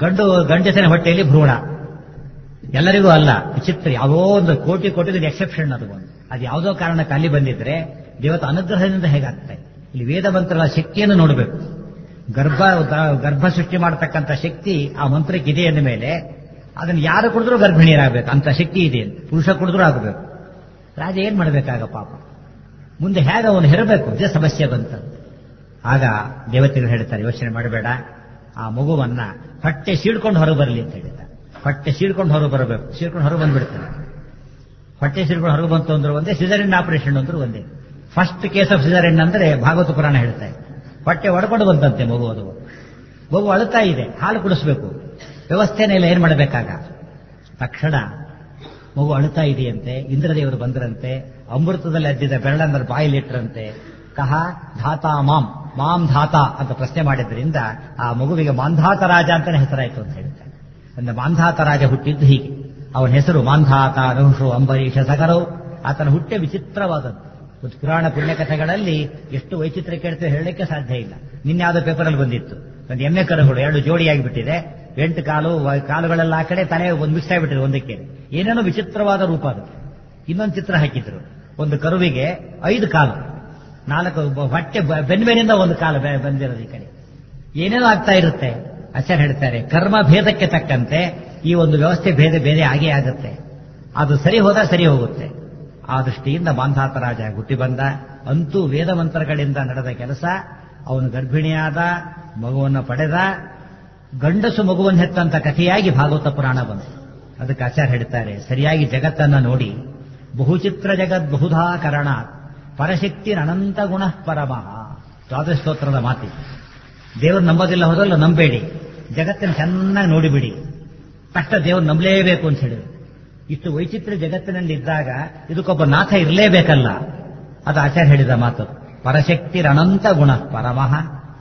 ಗಂಡು ಗಂಡಸನ ಹೊಟ್ಟೆಯಲ್ಲಿ ಭ್ರೂಣ ಎಲ್ಲರಿಗೂ ಅಲ್ಲ ವಿಚಿತ್ರ ಯಾವುದೋ ಒಂದು ಕೋಟಿ ಕೋಟಿ ಎಕ್ಸೆಪ್ಷನ್ ಅದು ಒಂದು ಅದು ಯಾವುದೋ ಕಾರಣಕ್ಕೆ ಅಲ್ಲಿ ಬಂದಿದ್ರೆ ದೇವತ ಅನುಗ್ರಹದಿಂದ ಹೇಗಾಗ್ತದೆ ಇಲ್ಲಿ ವೇದ ಮಂತ್ರಗಳ ಶಕ್ತಿಯನ್ನು ನೋಡಬೇಕು ಗರ್ಭ ಗರ್ಭ ಸೃಷ್ಟಿ ಮಾಡತಕ್ಕಂಥ ಶಕ್ತಿ ಆ ಮಂತ್ರಕ್ಕೆ ಇದೆ ಅಂದ ಮೇಲೆ ಅದನ್ನು ಯಾರು ಕುಡಿದ್ರೂ ಗರ್ಭಿಣಿಯರಾಗಬೇಕು ಅಂತ ಶಕ್ತಿ ಇದೆ ಪುರುಷ ಕುಡಿದ್ರೂ ಆಗಬೇಕು ರಾಜ ಏನ್ ಮಾಡಬೇಕಾಗ ಪಾಪ ಮುಂದೆ ಹೇಗೆ ಅವನು ಹೆರಬೇಕು ಇದೇ ಸಮಸ್ಯೆ ಬಂತ ಆಗ ದೇವತೆಗಳು ಹೇಳ್ತಾರೆ ಯೋಚನೆ ಮಾಡಬೇಡ ಆ ಮಗುವನ್ನ ಹೊಟ್ಟೆ ಸೀಳ್ಕೊಂಡು ಹೊರಗೆ ಬರಲಿ ಅಂತ ಹೇಳಿದ ಹೊಟ್ಟೆ ಸೀಳ್ಕೊಂಡು ಹೊರಗೆ ಬರಬೇಕು ಸೀಳ್ಕೊಂಡು ಹೊರಗೆ ಬಂದ್ಬಿಡ್ತಾನೆ ಹೊಟ್ಟೆ ಸೀಳ್ಕೊಂಡು ಹೊರಗೆ ಬಂತು ಅಂದ್ರೆ ಒಂದೇ ಸಿಸರಿನ್ ಆಪರೇಷನ್ ಅಂದ್ರೂ ಒಂದೇ ಫಸ್ಟ್ ಕೇಸ್ ಆಫ್ ಸಿಸರಿನ್ ಅಂದ್ರೆ ಭಾಗವತ ಪುರಾಣ ಹೇಳ್ತಾ ಇದೆ ಹೊಟ್ಟೆ ಒಡ್ಕೊಂಡು ಬಂತಂತೆ ಮಗು ಅದು ಮಗು ಅಳುತ್ತಾ ಇದೆ ಹಾಲು ಕುಡಿಸ್ಬೇಕು ವ್ಯವಸ್ಥೆನೇ ಇಲ್ಲ ಏನ್ ಮಾಡಬೇಕಾಗ ತಕ್ಷಣ ಮಗು ಅಳುತ್ತಾ ಇದೆಯಂತೆ ಇಂದ್ರದೇವರು ಬಂದ್ರಂತೆ ಅಮೃತದಲ್ಲಿ ಅದ್ದಿದ ಬೆರಳಂದ್ರ ಬಾಯಿಲಿಟ್ರಂತೆ ಕಹ ಧಾತಾ ಮಾಂ ಮಾಂ ಧಾತ ಅಂತ ಪ್ರಶ್ನೆ ಮಾಡಿದ್ರಿಂದ ಆ ಮಗುವಿಗೆ ಮಾಂಧಾತ ರಾಜ ಅಂತಾನೆ ಹೆಸರಾಯಿತು ಅಂತ ಹೇಳ್ತಾರೆ ಅಂದ್ರೆ ಮಾಂಧಾತ ರಾಜ ಹುಟ್ಟಿದ್ದು ಹೀಗೆ ಅವನ ಹೆಸರು ಮಾಂಧಾತ ನಹುಷು ಅಂಬರೀಷ ಸಗರವು ಆತನ ಹುಟ್ಟೆ ವಿಚಿತ್ರವಾದದ್ದು ಒಂದು ಪುರಾಣ ಪುಣ್ಯಕಥೆಗಳಲ್ಲಿ ಎಷ್ಟು ವೈಚಿತ್ರ ಕೇಳ್ತೇವೆ ಹೇಳಲಿಕ್ಕೆ ಸಾಧ್ಯ ಇಲ್ಲ ನಿನ್ಯಾವುದೋ ಪೇಪರಲ್ಲಿ ಬಂದಿತ್ತು ಒಂದು ಎಮ್ಮೆ ಕರುಗಳು ಎರಡು ಜೋಡಿಯಾಗಿ ಬಿಟ್ಟಿದೆ ಎಂಟು ಕಾಲು ಕಾಲುಗಳೆಲ್ಲ ಆ ಕಡೆ ತಲೆ ಒಂದು ಮಿಕ್ಸ್ ಆಗಿಬಿಟ್ಟಿದೆ ಒಂದಕ್ಕೆ ಏನೇನೋ ವಿಚಿತ್ರವಾದ ರೂಪ ಅದು ಇನ್ನೊಂದು ಚಿತ್ರ ಹಾಕಿದ್ರು ಒಂದು ಕರುವಿಗೆ ಐದು ಕಾಲು ನಾಲ್ಕು ಹೊಟ್ಟೆ ಬೆನ್ಮೇನಿಂದ ಒಂದು ಕಾಲು ಬಂದಿರೋದು ಈ ಕಡೆ ಏನೇನೋ ಆಗ್ತಾ ಇರುತ್ತೆ ಆಚಾರ್ಯ ಹೇಳ್ತಾರೆ ಕರ್ಮ ಭೇದಕ್ಕೆ ತಕ್ಕಂತೆ ಈ ಒಂದು ವ್ಯವಸ್ಥೆ ಭೇದ ಬೇರೆ ಆಗೇ ಆಗುತ್ತೆ ಅದು ಸರಿ ಹೋದ ಸರಿ ಹೋಗುತ್ತೆ ಆ ದೃಷ್ಟಿಯಿಂದ ಮಾಂಧಾತ ರಾಜ ಹುಟ್ಟಿ ಬಂದ ಅಂತೂ ವೇದ ಮಂತ್ರಗಳಿಂದ ನಡೆದ ಕೆಲಸ ಅವನು ಗರ್ಭಿಣಿಯಾದ ಮಗುವನ್ನು ಪಡೆದ ಗಂಡಸು ಮಗುವನ್ನು ಹೆತ್ತಂತ ಕಥೆಯಾಗಿ ಭಾಗವತ ಪುರಾಣ ಬಂತು ಅದಕ್ಕೆ ಆಚಾರ್ಯ ಹೇಳ್ತಾರೆ ಸರಿಯಾಗಿ ಜಗತ್ತನ್ನ ನೋಡಿ ಬಹುಚಿತ್ರ ಜಗತ್ ಬಹುಧಾ ಕರಣ ಪರಶಕ್ತಿ ಅನಂತ ಗುಣ ಪರಮಃ ದ್ವಾದಶ ಸ್ತೋತ್ರದ ಮಾತಿ ದೇವರು ನಂಬೋದಿಲ್ಲ ಹೋದಲ್ಲ ನಂಬೇಡಿ ಜಗತ್ತನ್ನು ಚೆನ್ನಾಗಿ ನೋಡಿಬಿಡಿ ತಕ್ಷಣ ದೇವರು ನಂಬಲೇಬೇಕು ಅಂತ ಹೇಳಿದ್ರು ಇಷ್ಟು ವೈಚಿತ್ರ ಜಗತ್ತಿನಲ್ಲಿ ಇದ್ದಾಗ ಇದಕ್ಕೊಬ್ಬ ನಾಥ ಇರಲೇಬೇಕಲ್ಲ ಅದು ಆಚಾರ್ಯ ಹೇಳಿದ ಮಾತು ಪರಶಕ್ತಿ ಅನಂತ ಗುಣ ಪರಮಃ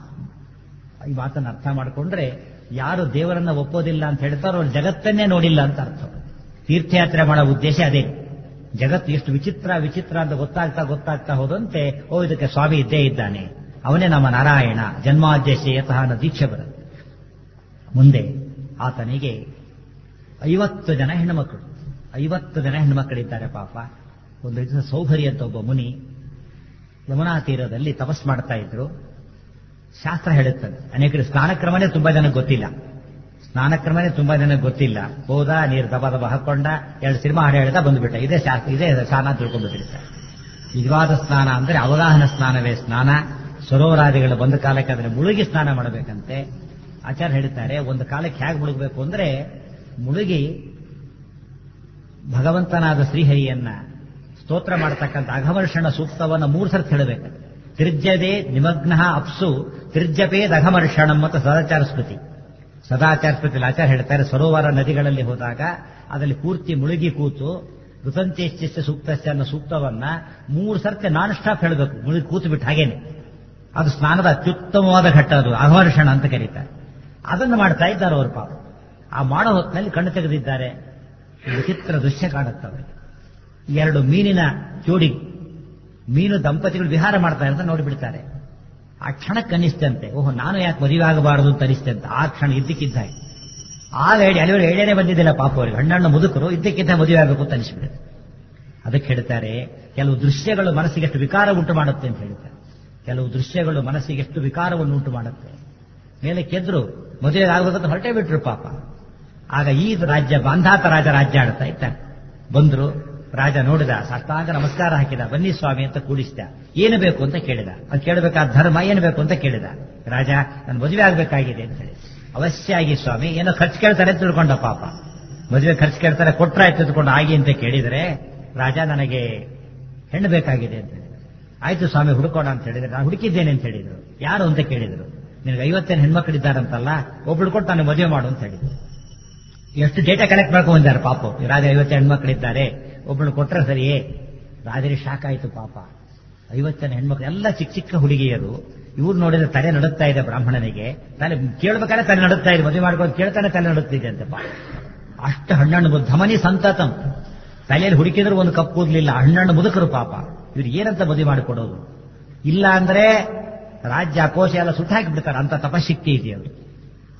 ಈ ಮಾತನ್ನು ಅರ್ಥ ಮಾಡಿಕೊಂಡ್ರೆ ಯಾರು ದೇವರನ್ನ ಒಪ್ಪೋದಿಲ್ಲ ಅಂತ ಹೇಳ್ತಾರೋ ಅವ್ರು ಜಗತ್ತನ್ನೇ ನೋಡಿಲ್ಲ ಅಂತ ಅರ್ಥ ತೀರ್ಥಯಾತ್ರೆ ಮಾಡೋ ಉದ್ದೇಶ ಅದೇ ಜಗತ್ತು ಎಷ್ಟು ವಿಚಿತ್ರ ವಿಚಿತ್ರ ಅಂತ ಗೊತ್ತಾಗ್ತಾ ಗೊತ್ತಾಗ್ತಾ ಹೋದಂತೆ ಓ ಇದಕ್ಕೆ ಸ್ವಾಮಿ ಇದ್ದೇ ಇದ್ದಾನೆ ಅವನೇ ನಮ್ಮ ನಾರಾಯಣ ಜನ್ಮಾದ್ಯಶಯತಃ ಅನ್ನೋ ದೀಕ್ಷೆ ಬರುತ್ತೆ ಮುಂದೆ ಆತನಿಗೆ ಐವತ್ತು ಜನ ಹೆಣ್ಣುಮಕ್ಕಳು ಐವತ್ತು ಜನ ಹೆಣ್ಣುಮಕ್ಕಳಿದ್ದಾರೆ ಪಾಪ ಒಂದು ದಿವಸ ಸೌಭರಿ ಅಂತ ಒಬ್ಬ ಮುನಿ ಯಮುನಾ ತೀರದಲ್ಲಿ ತಪಸ್ ಮಾಡ್ತಾ ಇದ್ರು ಶಾಸ್ತ್ರ ಹೇಳುತ್ತದೆ ಅನೇಕರು ಸ್ನಾನಕ್ರಮನೇ ತುಂಬಾ ಜನಕ್ಕೆ ಗೊತ್ತಿಲ್ಲ ಸ್ನಾನಕ್ರಮನೇ ತುಂಬಾ ಜನಕ್ಕೆ ಗೊತ್ತಿಲ್ಲ ಹೋದ ನೀರು ದಬ ದಬ ಹಾಕೊಂಡ ಎರಡು ಸಿನಿಮಾ ಹಾಡು ಹೇಳ್ದ ಬಂದ್ಬಿಟ್ಟ ಇದೇ ಶಾಸ್ತ್ರ ಇದೇ ಸ್ನಾನ ತಿಳ್ಕೊಂಡ್ಬಿಟ್ಟಿರ್ತಾರೆ ನಿಜವಾದ ಸ್ನಾನ ಅಂದ್ರೆ ಅವಗಾಹನ ಸ್ನಾನವೇ ಸ್ನಾನ ಸರೋವರಾದಿಗಳು ಬಂದ ಕಾಲಕ್ಕೆ ಅದನ್ನು ಮುಳುಗಿ ಸ್ನಾನ ಮಾಡಬೇಕಂತೆ ಆಚಾರ್ಯ ಹೇಳ್ತಾರೆ ಒಂದು ಕಾಲಕ್ಕೆ ಹೇಗೆ ಮುಳುಗಬೇಕು ಅಂದ್ರೆ ಮುಳುಗಿ ಭಗವಂತನಾದ ಶ್ರೀಹರಿಯನ್ನ ಸ್ತೋತ್ರ ಮಾಡತಕ್ಕಂಥ ಅಘಮರ್ಷಣ ಸೂಕ್ತವನ್ನ ಮೂರು ಸರ್ತಿ ಹೇಳಬೇಕು ತ್ರಿಜ್ಯದೇ ನಿಮಗ್ನ ಅಪ್ಸು ತ್ರಿಜ್ಯಪೇದ್ ಅಘಮರ್ಷಣಂ ಮತ್ತು ಸದಾಚಾರ ಸ್ಮೃತಿ ಸದಾಚಾರ ಸ್ಮೃತಿಯಲ್ಲಿ ಆಚಾರ ಹೇಳ್ತಾರೆ ಸರೋವರ ನದಿಗಳಲ್ಲಿ ಹೋದಾಗ ಅದರಲ್ಲಿ ಪೂರ್ತಿ ಮುಳುಗಿ ಕೂತು ಋತಂತ್ಯಶ್ಚಿಷ್ಟ ಸೂಕ್ತಶ್ಚ ಅನ್ನೋ ಸೂಕ್ತವನ್ನ ಮೂರು ಸರ್ತಿ ನಾನ್ ಸ್ಟಾಪ್ ಹೇಳಬೇಕು ಮುಳುಗಿ ಕೂತು ಬಿಟ್ಟು ಹಾಗೇನೆ ಅದು ಸ್ನಾನದ ಅತ್ಯುತ್ತಮವಾದ ಘಟ್ಟ ಅದು ಅಘಮರ್ಷಣ ಅಂತ ಕರೀತಾರೆ ಅದನ್ನು ಮಾಡ್ತಾ ಇದ್ದಾರೆ ಅವರು ಪಾಪ ಆ ಮಾಡೋ ಹೊತ್ತಿನಲ್ಲಿ ಕಣ್ಣು ತೆಗೆದಿದ್ದಾರೆ ವಿಚಿತ್ರ ದೃಶ್ಯ ಕಾಣುತ್ತೆ ಅವರಿಗೆ ಎರಡು ಮೀನಿನ ಜೋಡಿ ಮೀನು ದಂಪತಿಗಳು ವಿಹಾರ ಮಾಡ್ತಾರೆ ಅಂತ ನೋಡಿಬಿಡ್ತಾರೆ ಆ ಕ್ಷಣಕ್ಕೆ ಅನಿಸ್ತಂತೆ ಓಹೋ ನಾನು ಯಾಕೆ ಮದುವೆ ಆಗಬಾರದು ಅಂತ ಅನಿಸ್ತಂತೆ ಆ ಕ್ಷಣ ಇದ್ದಕ್ಕಿದ್ದಾಗೆ ಆಗ ಹೇಳಿ ಅಲ್ಲಿವರು ಹೇಳೇನೆ ಬಂದಿದ್ದಿಲ್ಲ ಪಾಪ ಅವರಿಗೆ ಹಣ್ಣಣ್ಣ ಮುದುಕರು ಇದ್ದಕ್ಕಿದ್ದ ಮದುವೆ ಆಗಬೇಕು ಅಂತ ಅನಿಸ್ಬಿಡುತ್ತೆ ಅದಕ್ಕೆ ಹೇಳ್ತಾರೆ ಕೆಲವು ದೃಶ್ಯಗಳು ಮನಸ್ಸಿಗೆ ಎಷ್ಟು ವಿಕಾರ ಉಂಟು ಮಾಡುತ್ತೆ ಅಂತ ಹೇಳ್ತಾರೆ ಕೆಲವು ದೃಶ್ಯಗಳು ಮನಸ್ಸಿಗೆ ಎಷ್ಟು ವಿಕಾರವನ್ನು ಉಂಟು ಮಾಡುತ್ತೆ ಮೇಲೆ ಕೆದ್ರು ಮದುವೆ ಆಗಬೇಕಂತ ಹೊರಟೇ ಬಿಟ್ರು ಪಾಪ ಆಗ ಈ ರಾಜ್ಯ ಬಾಂಧಾತ ರಾಜ ರಾಜ್ಯ ಆಡ್ತಾ ಇದ್ದಾನೆ ಬಂದ್ರು ರಾಜ ನೋಡಿದ ಸಾಷ್ಟಾಂಗ ನಮಸ್ಕಾರ ಹಾಕಿದ ಬನ್ನಿ ಸ್ವಾಮಿ ಅಂತ ಕೂಡಿಸಿದ ಏನು ಬೇಕು ಅಂತ ಕೇಳಿದ ಅದು ಕೇಳಬೇಕಾದ ಧರ್ಮ ಏನು ಬೇಕು ಅಂತ ಕೇಳಿದ ರಾಜ ನಾನು ಮದುವೆ ಆಗಬೇಕಾಗಿದೆ ಅಂತ ಹೇಳಿ ಅವಶ್ಯವಾಗಿ ಸ್ವಾಮಿ ಏನೋ ಖರ್ಚು ಕೇಳ್ತಾರೆ ಅಂತ ತಿಳ್ಕೊಂಡ ಪಾಪ ಮದುವೆ ಖರ್ಚು ಕೇಳ್ತಾರೆ ಕೊಟ್ರ ತಿಳ್ಕೊಂಡು ಆಗಿ ಅಂತ ಕೇಳಿದರೆ ರಾಜ ನನಗೆ ಹೆಣ್ಣು ಬೇಕಾಗಿದೆ ಅಂತ ಹೇಳಿದ ಆಯ್ತು ಸ್ವಾಮಿ ಹುಡುಕೋಣ ಅಂತ ಹೇಳಿದ್ರೆ ನಾನು ಹುಡುಕಿದ್ದೇನೆ ಅಂತ ಹೇಳಿದ್ರು ಯಾರು ಅಂತ ಕೇಳಿದ್ರು ನಿನಗೆ ಐವತ್ತೇನು ಹೆಣ್ಮಕ್ಳಿದ್ದಾರಂತಲ್ಲ ಒಬ್ಳು ಕೊಟ್ಟು ನಾನು ಮದುವೆ ಮಾಡು ಅಂತ ಹೇಳಿದ್ರು ಎಷ್ಟು ಡೇಟಾ ಕಲೆಕ್ಟ್ ಮಾಡ್ಕೊಂಡು ಬಂದಾರೆ ಪಾಪ ರಾಜ ಐವತ್ತು ಹೆಣ್ಮಕ್ಳಿದ್ದಾರೆ ಒಬ್ಬಳು ಕೊಟ್ರೆ ಸರಿಯೇ ರಾಜರಿಗೆ ಶಾಕ್ ಆಯ್ತು ಪಾಪ ಐವತ್ತನ ಹೆಣ್ಮಕ್ಳು ಎಲ್ಲ ಚಿಕ್ಕ ಚಿಕ್ಕ ಹುಡುಗಿಯರು ಇವ್ರು ನೋಡಿದ್ರೆ ತಲೆ ನಡುತ್ತಾ ಇದೆ ಬ್ರಾಹ್ಮಣನಿಗೆ ತಲೆ ಕೇಳ್ಬೇಕಾದ್ರೆ ತಲೆ ನಡುತ್ತಾ ಇದೆ ಮದುವೆ ಮಾಡ್ಕೊಂಡು ಕೇಳ್ತಾನೆ ತಲೆ ನಡುತ್ತಿದೆ ಅಂತ ಪಾಪ ಅಷ್ಟು ಹಣ್ಣಣ್ಣು ಧಮನಿ ಸಂತತಂ ತಲೆಯಲ್ಲಿ ಹುಡುಕಿದ್ರು ಒಂದು ಕಪ್ಪು ಕೂದಲಿಲ್ಲ ಹಣ್ಣಣ್ಣು ಮುದುಕರು ಪಾಪ ಇವ್ರು ಏನಂತ ಮದುವೆ ಮಾಡಿಕೊಡೋದು ಇಲ್ಲ ಅಂದ್ರೆ ರಾಜ್ಯ ಕೋಶ ಎಲ್ಲ ಸುಟ್ಟಾಕಿ ಬಿಡ್ತಾರೆ ಅಂತ ತಪಶಕ್ತಿ ಇದೆ ಅವರು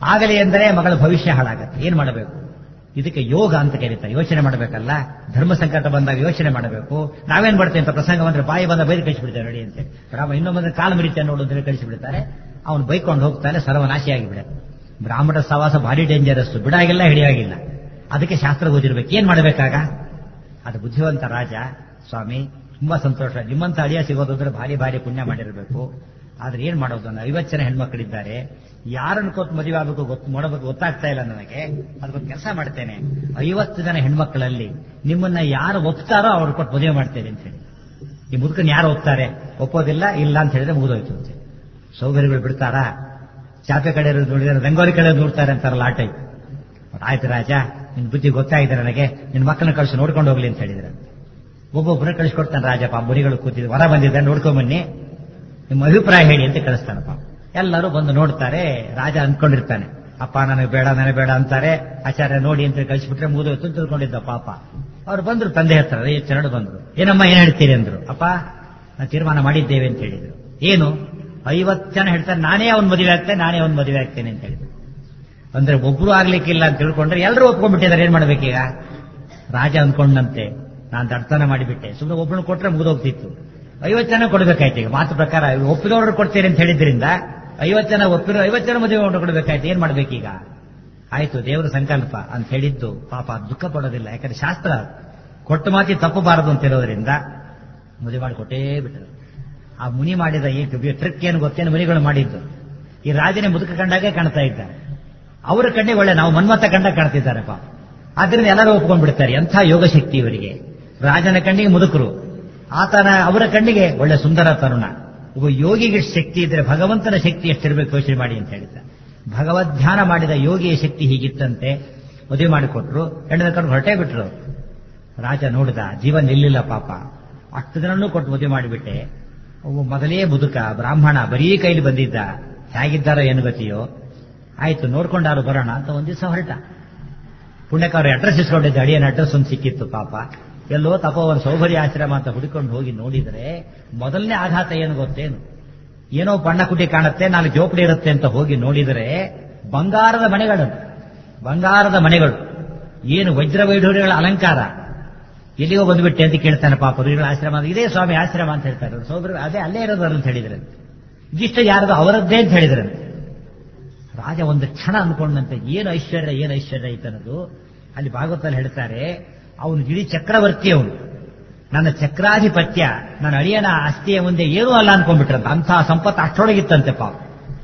ಆಗಲಿ ಎಂದರೆ ಮಗಳ ಭವಿಷ್ಯ ಹಾಳಾಗತ್ತೆ ಏನ್ ಮಾಡಬೇಕು ಇದಕ್ಕೆ ಯೋಗ ಅಂತ ಕರೀತಾರೆ ಯೋಚನೆ ಮಾಡಬೇಕಲ್ಲ ಧರ್ಮ ಸಂಕಟ ಬಂದಾಗ ಯೋಚನೆ ಮಾಡಬೇಕು ನಾವೇನ್ ಮಾಡ್ತೇವೆ ಅಂತ ಪ್ರಸಂಗ ಬಂದ್ರೆ ಬಾಯಿ ಬಂದ ಬೈದು ಕಳಿಸಿಬಿಡ್ತೇವೆ ನೋಡಿ ಅಂತ ರಾಮ ಇನ್ನೊಬ್ಬಂದ್ರೆ ಕಾಲು ಮರಿತೆ ನೋಡು ಅಂತ ಕಳಿಸಿಬಿಡ್ತಾರೆ ಅವನು ಬೈಕೊಂಡು ಹೋಗ್ತಾನೆ ಸರ್ವನಾಶಿಯಾಗಿ ಬಿಡ ಬ್ರಾಹ್ಮಣ ಸವಾಸ ಭಾರಿ ಡೇಂಜರಸ್ ಬಿಡಾಗಿಲ್ಲ ಹಿಡಿಯಾಗಿಲ್ಲ ಅದಕ್ಕೆ ಶಾಸ್ತ್ರ ಓದಿರ್ಬೇಕು ಏನ್ ಮಾಡಬೇಕಾಗ ಅದು ಬುದ್ಧಿವಂತ ರಾಜ ಸ್ವಾಮಿ ತುಂಬಾ ಸಂತೋಷ ನಿಮ್ಮಂತ ಅಳಿಯ ಸಿಗೋದಂದ್ರೆ ಭಾರಿ ಭಾರಿ ಪುಣ್ಯ ಮಾಡಿರಬೇಕು ಆದ್ರೆ ಏನ್ ಮಾಡೋದು ಅಂದ್ರೆ ಐವತ್ತು ಜನ ಹೆಣ್ಮಕ್ಳಿದ್ದಾರೆ ಯಾರನ್ನು ಕೊಟ್ಟು ಮದುವೆ ಆಗಬೇಕು ಗೊತ್ತು ಮಾಡಬೇಕು ಗೊತ್ತಾಗ್ತಾ ಇಲ್ಲ ನನಗೆ ಅದಕ್ಕೊಂದು ಕೆಲಸ ಮಾಡ್ತೇನೆ ಐವತ್ತು ಜನ ಹೆಣ್ಮಕ್ಳಲ್ಲಿ ನಿಮ್ಮನ್ನ ಯಾರು ಒಪ್ತಾರೋ ಅವ್ರು ಕೊಟ್ಟು ಮದುವೆ ಮಾಡ್ತೇನೆ ಅಂತ ಹೇಳಿ ಈ ಮುದುಕನ್ ಯಾರು ಒಪ್ತಾರೆ ಒಪ್ಪೋದಿಲ್ಲ ಇಲ್ಲ ಅಂತ ಹೇಳಿದ್ರೆ ಮುಗಿದೋಯ್ತು ಅಂತ ಸೌಕರ್ಯಗಳು ಬಿಡ್ತಾರಾ ಚಾಪೆ ಕಡೆ ನೋಡಿದ್ರೆ ರಂಗೋಲಿ ಕಡೆ ನೋಡ್ತಾರೆ ಅಂತಾರಲ್ಲ ಆ ಟೈಪ್ ಆಯ್ತು ರಾಜ ನಿನ್ ಬುದ್ಧಿ ಗೊತ್ತಾಗಿದೆ ನನಗೆ ನಿನ್ ಮಕ್ಕಳನ್ನ ಕಳಿಸಿ ನೋಡ್ಕೊಂಡು ಹೋಗ್ಲಿ ಅಂತ ಹೇಳಿದ್ರೆ ಒಬ್ಬೊಬ್ಬರನ್ನ ಕಳಿಸ್ಕೊಡ್ತಾನೆ ರಾಜಪ್ಪ ಮುನಿಗಳು ಕೂತಿದ್ರು ಹೊರ ಬಂದಿದ್ದ ನೋಡ್ಕೊಂಡ್ ಬನ್ನಿ ನಿಮ್ಮ ಅಭಿಪ್ರಾಯ ಹೇಳಿ ಅಂತ ಕಳಿಸ್ತಾನಪ್ಪ ಎಲ್ಲರೂ ಬಂದು ನೋಡ್ತಾರೆ ರಾಜ ಅನ್ಕೊಂಡಿರ್ತಾನೆ ಅಪ್ಪ ನನಗೆ ಬೇಡ ನನಗೆ ಬೇಡ ಅಂತಾರೆ ಆಚಾರ್ಯ ನೋಡಿ ಅಂತ ಕಳಿಸ್ಬಿಟ್ರೆ ಮುಗಿದೋಯ್ತು ಅಂತ ತಿಳ್ಕೊಂಡಿದ್ದ ಪಾಪ ಅವ್ರು ಬಂದ್ರು ತಂದೆ ಹತ್ರ ಚೆನ್ನಡು ಬಂದ್ರು ಏನಮ್ಮ ಏನ್ ಹೇಳ್ತೀರಿ ಅಂದ್ರು ಅಪ್ಪ ನಾನು ತೀರ್ಮಾನ ಮಾಡಿದ್ದೇವೆ ಅಂತ ಹೇಳಿದ್ರು ಏನು ಐವತ್ತು ಜನ ಹೇಳ್ತಾರೆ ನಾನೇ ಅವ್ನ ಮದುವೆ ಆಗ್ತೇನೆ ನಾನೇ ಅವ್ನ ಮದುವೆ ಆಗ್ತೇನೆ ಅಂತ ಹೇಳಿದ್ರು ಅಂದ್ರೆ ಒಬ್ರು ಆಗ್ಲಿಕ್ಕಿಲ್ಲ ಅಂತ ತಿಳ್ಕೊಂಡ್ರೆ ಎಲ್ಲರೂ ಒಪ್ಕೊಂಡ್ಬಿಟ್ಟಿದ್ದಾರೆ ಏನ್ ಮಾಡ್ಬೇಕೀಗ ರಾಜ ಅಂದ್ಕೊಂಡಂತೆ ನಾನು ದಡ್ತನ ಮಾಡಿಬಿಟ್ಟೆ ಸುಮ್ಮನೆ ಒಬ್ಬಳು ಕೊಟ್ರೆ ಮುಗಿದೋಗ್ತಿತ್ತು ಐವತ್ತು ಜನ ಕೊಡ್ಬೇಕಾಯ್ತು ಈಗ ಮಾತು ಪ್ರಕಾರ ಒಪ್ಪಿದವರು ಕೊಡ್ತೀರಿ ಅಂತ ಹೇಳಿದ್ರಿಂದ ಐವತ್ತು ಜನ ಒಪ್ಪಿರೋ ಐವತ್ತು ಜನ ಮದುವೆ ಮಾಡಿ ಕೊಡ್ಬೇಕಾಯ್ತು ಏನ್ ಮಾಡ್ಬೇಕೀಗ ಆಯ್ತು ದೇವರ ಸಂಕಲ್ಪ ಅಂತ ಹೇಳಿದ್ದು ಪಾಪ ದುಃಖ ಪಡೋದಿಲ್ಲ ಯಾಕಂದ್ರೆ ಶಾಸ್ತ್ರ ಕೊಟ್ಟ ಮಾತಿ ತಪ್ಪಬಾರದು ಅಂತ ಇರೋದ್ರಿಂದ ಮದುವೆ ಮಾಡಿ ಕೊಟ್ಟೇ ಬಿಟ್ಟರು ಆ ಮುನಿ ಮಾಡಿದ ಈ ಟ್ರಿಕ್ ಏನು ಗೊತ್ತೇನು ಮುನಿಗಳು ಮಾಡಿದ್ದು ಈ ರಾಜನೇ ಮುದುಕ ಕಂಡಾಗೆ ಕಾಣ್ತಾ ಇದ್ದಾರೆ ಅವರ ಕಣ್ಣಿಗೆ ಒಳ್ಳೆ ನಾವು ಮನ್ಮತ ಕಂಡ ಕಾಣ್ತಿದ್ದಾರೆ ಪಾಪ ಆದ್ರಿಂದ ಎಲ್ಲರೂ ಒಪ್ಕೊಂಡ್ಬಿಡ್ತಾರೆ ಎಂಥ ಯೋಗ ಶಕ್ತಿ ಇವರಿಗೆ ರಾಜನ ಕಣ್ಣಿಗೆ ಮುದುಕರು ಆತನ ಅವರ ಕಣ್ಣಿಗೆ ಒಳ್ಳೆ ಸುಂದರ ತರುಣ ಒಬ್ಬ ಯೋಗಿಗೆ ಶಕ್ತಿ ಇದ್ರೆ ಭಗವಂತನ ಶಕ್ತಿ ಎಷ್ಟಿರ್ಬೇಕು ಯೋಚನೆ ಮಾಡಿ ಅಂತ ಹೇಳಿದ್ದ ಭಗವದ್ ಧ್ಯಾನ ಮಾಡಿದ ಯೋಗಿಯ ಶಕ್ತಿ ಹೀಗಿತ್ತಂತೆ ಮದುವೆ ಮಾಡಿಕೊಟ್ರು ಹೆಣ್ಣಿನ ಕಣ್ಣು ಹೊರಟೇ ಬಿಟ್ರು ರಾಜ ನೋಡಿದ ಜೀವ ನಿಲ್ಲಿಲ್ಲ ಪಾಪ ಅಷ್ಟು ಜನನೂ ಕೊಟ್ಟು ಮದುವೆ ಮಾಡಿಬಿಟ್ಟೆ ಒಬ್ಬ ಮೊದಲೇ ಮುದುಕ ಬ್ರಾಹ್ಮಣ ಬರೀ ಕೈಲಿ ಬಂದಿದ್ದ ಹೇಗಿದ್ದಾರೋ ಏನು ಗತಿಯೋ ಆಯ್ತು ನೋಡ್ಕೊಂಡಾರು ಬರೋಣ ಅಂತ ಒಂದ್ ದಿವಸ ಹೊರಟ ಪುಣ್ಯಕವ್ರ ಅಡ್ರೆಸ್ ಇಸ್ಕೊಂಡಿದ್ದ ಅಡಿಯನ ಅಡ್ರೆಸ್ ಒಂದು ಸಿಕ್ಕಿತ್ತು ಪಾಪ ಎಲ್ಲೋ ತಪೋವನ ಸೌಭರ್ಯ ಆಶ್ರಮ ಅಂತ ಹುಡುಕೊಂಡು ಹೋಗಿ ನೋಡಿದ್ರೆ ಮೊದಲನೇ ಆಘಾತ ಏನು ಗೊತ್ತೇನು ಏನೋ ಬಣ್ಣ ಕುಟಿ ಕಾಣುತ್ತೆ ನಾಲ್ಕು ಜೋಪಡಿ ಇರುತ್ತೆ ಅಂತ ಹೋಗಿ ನೋಡಿದರೆ ಬಂಗಾರದ ಮನೆಗಳು ಬಂಗಾರದ ಮನೆಗಳು ಏನು ವಜ್ರ ವೈಢೂರ್ಯಗಳ ಅಲಂಕಾರ ಎಲ್ಲಿಗೋ ಬಂದ್ಬಿಟ್ಟೆ ಅಂತ ಕೇಳ್ತಾನೆ ಪಾಪ ಋಷಿಗಳ ಆಶ್ರಮ ಅಂದ್ರೆ ಇದೇ ಸ್ವಾಮಿ ಆಶ್ರಮ ಅಂತ ಹೇಳ್ತಾರೆ ಸೌಭ್ರ ಅದೇ ಅಲ್ಲೇ ಇರೋದು ಅಂತ ಹೇಳಿದ್ರೆ ಇದಿಷ್ಟು ಯಾರದು ಅವರದ್ದೇ ಅಂತ ಹೇಳಿದ್ರೆ ರಾಜ ಒಂದು ಕ್ಷಣ ಅನ್ಕೊಂಡಂತೆ ಏನು ಐಶ್ವರ್ಯ ಏನು ಐಶ್ವರ್ಯ ಐತನದು ಅಲ್ಲಿ ಭಾಗವತಲ್ಲಿ ಹೇಳ್ತಾರೆ ಅವನು ಇಡೀ ಚಕ್ರವರ್ತಿ ಅವನು ನನ್ನ ಚಕ್ರಾಧಿಪತ್ಯ ನನ್ನ ಅಳಿಯನ ಆಸ್ತಿಯ ಮುಂದೆ ಏನೂ ಅಲ್ಲ ಅನ್ಕೊಂಡ್ಬಿಟ್ರಂತ ಅಂತಹ ಸಂಪತ್ತು ಅಷ್ಟೊಳಗಿತ್ತಂತೆ ಪಾಪ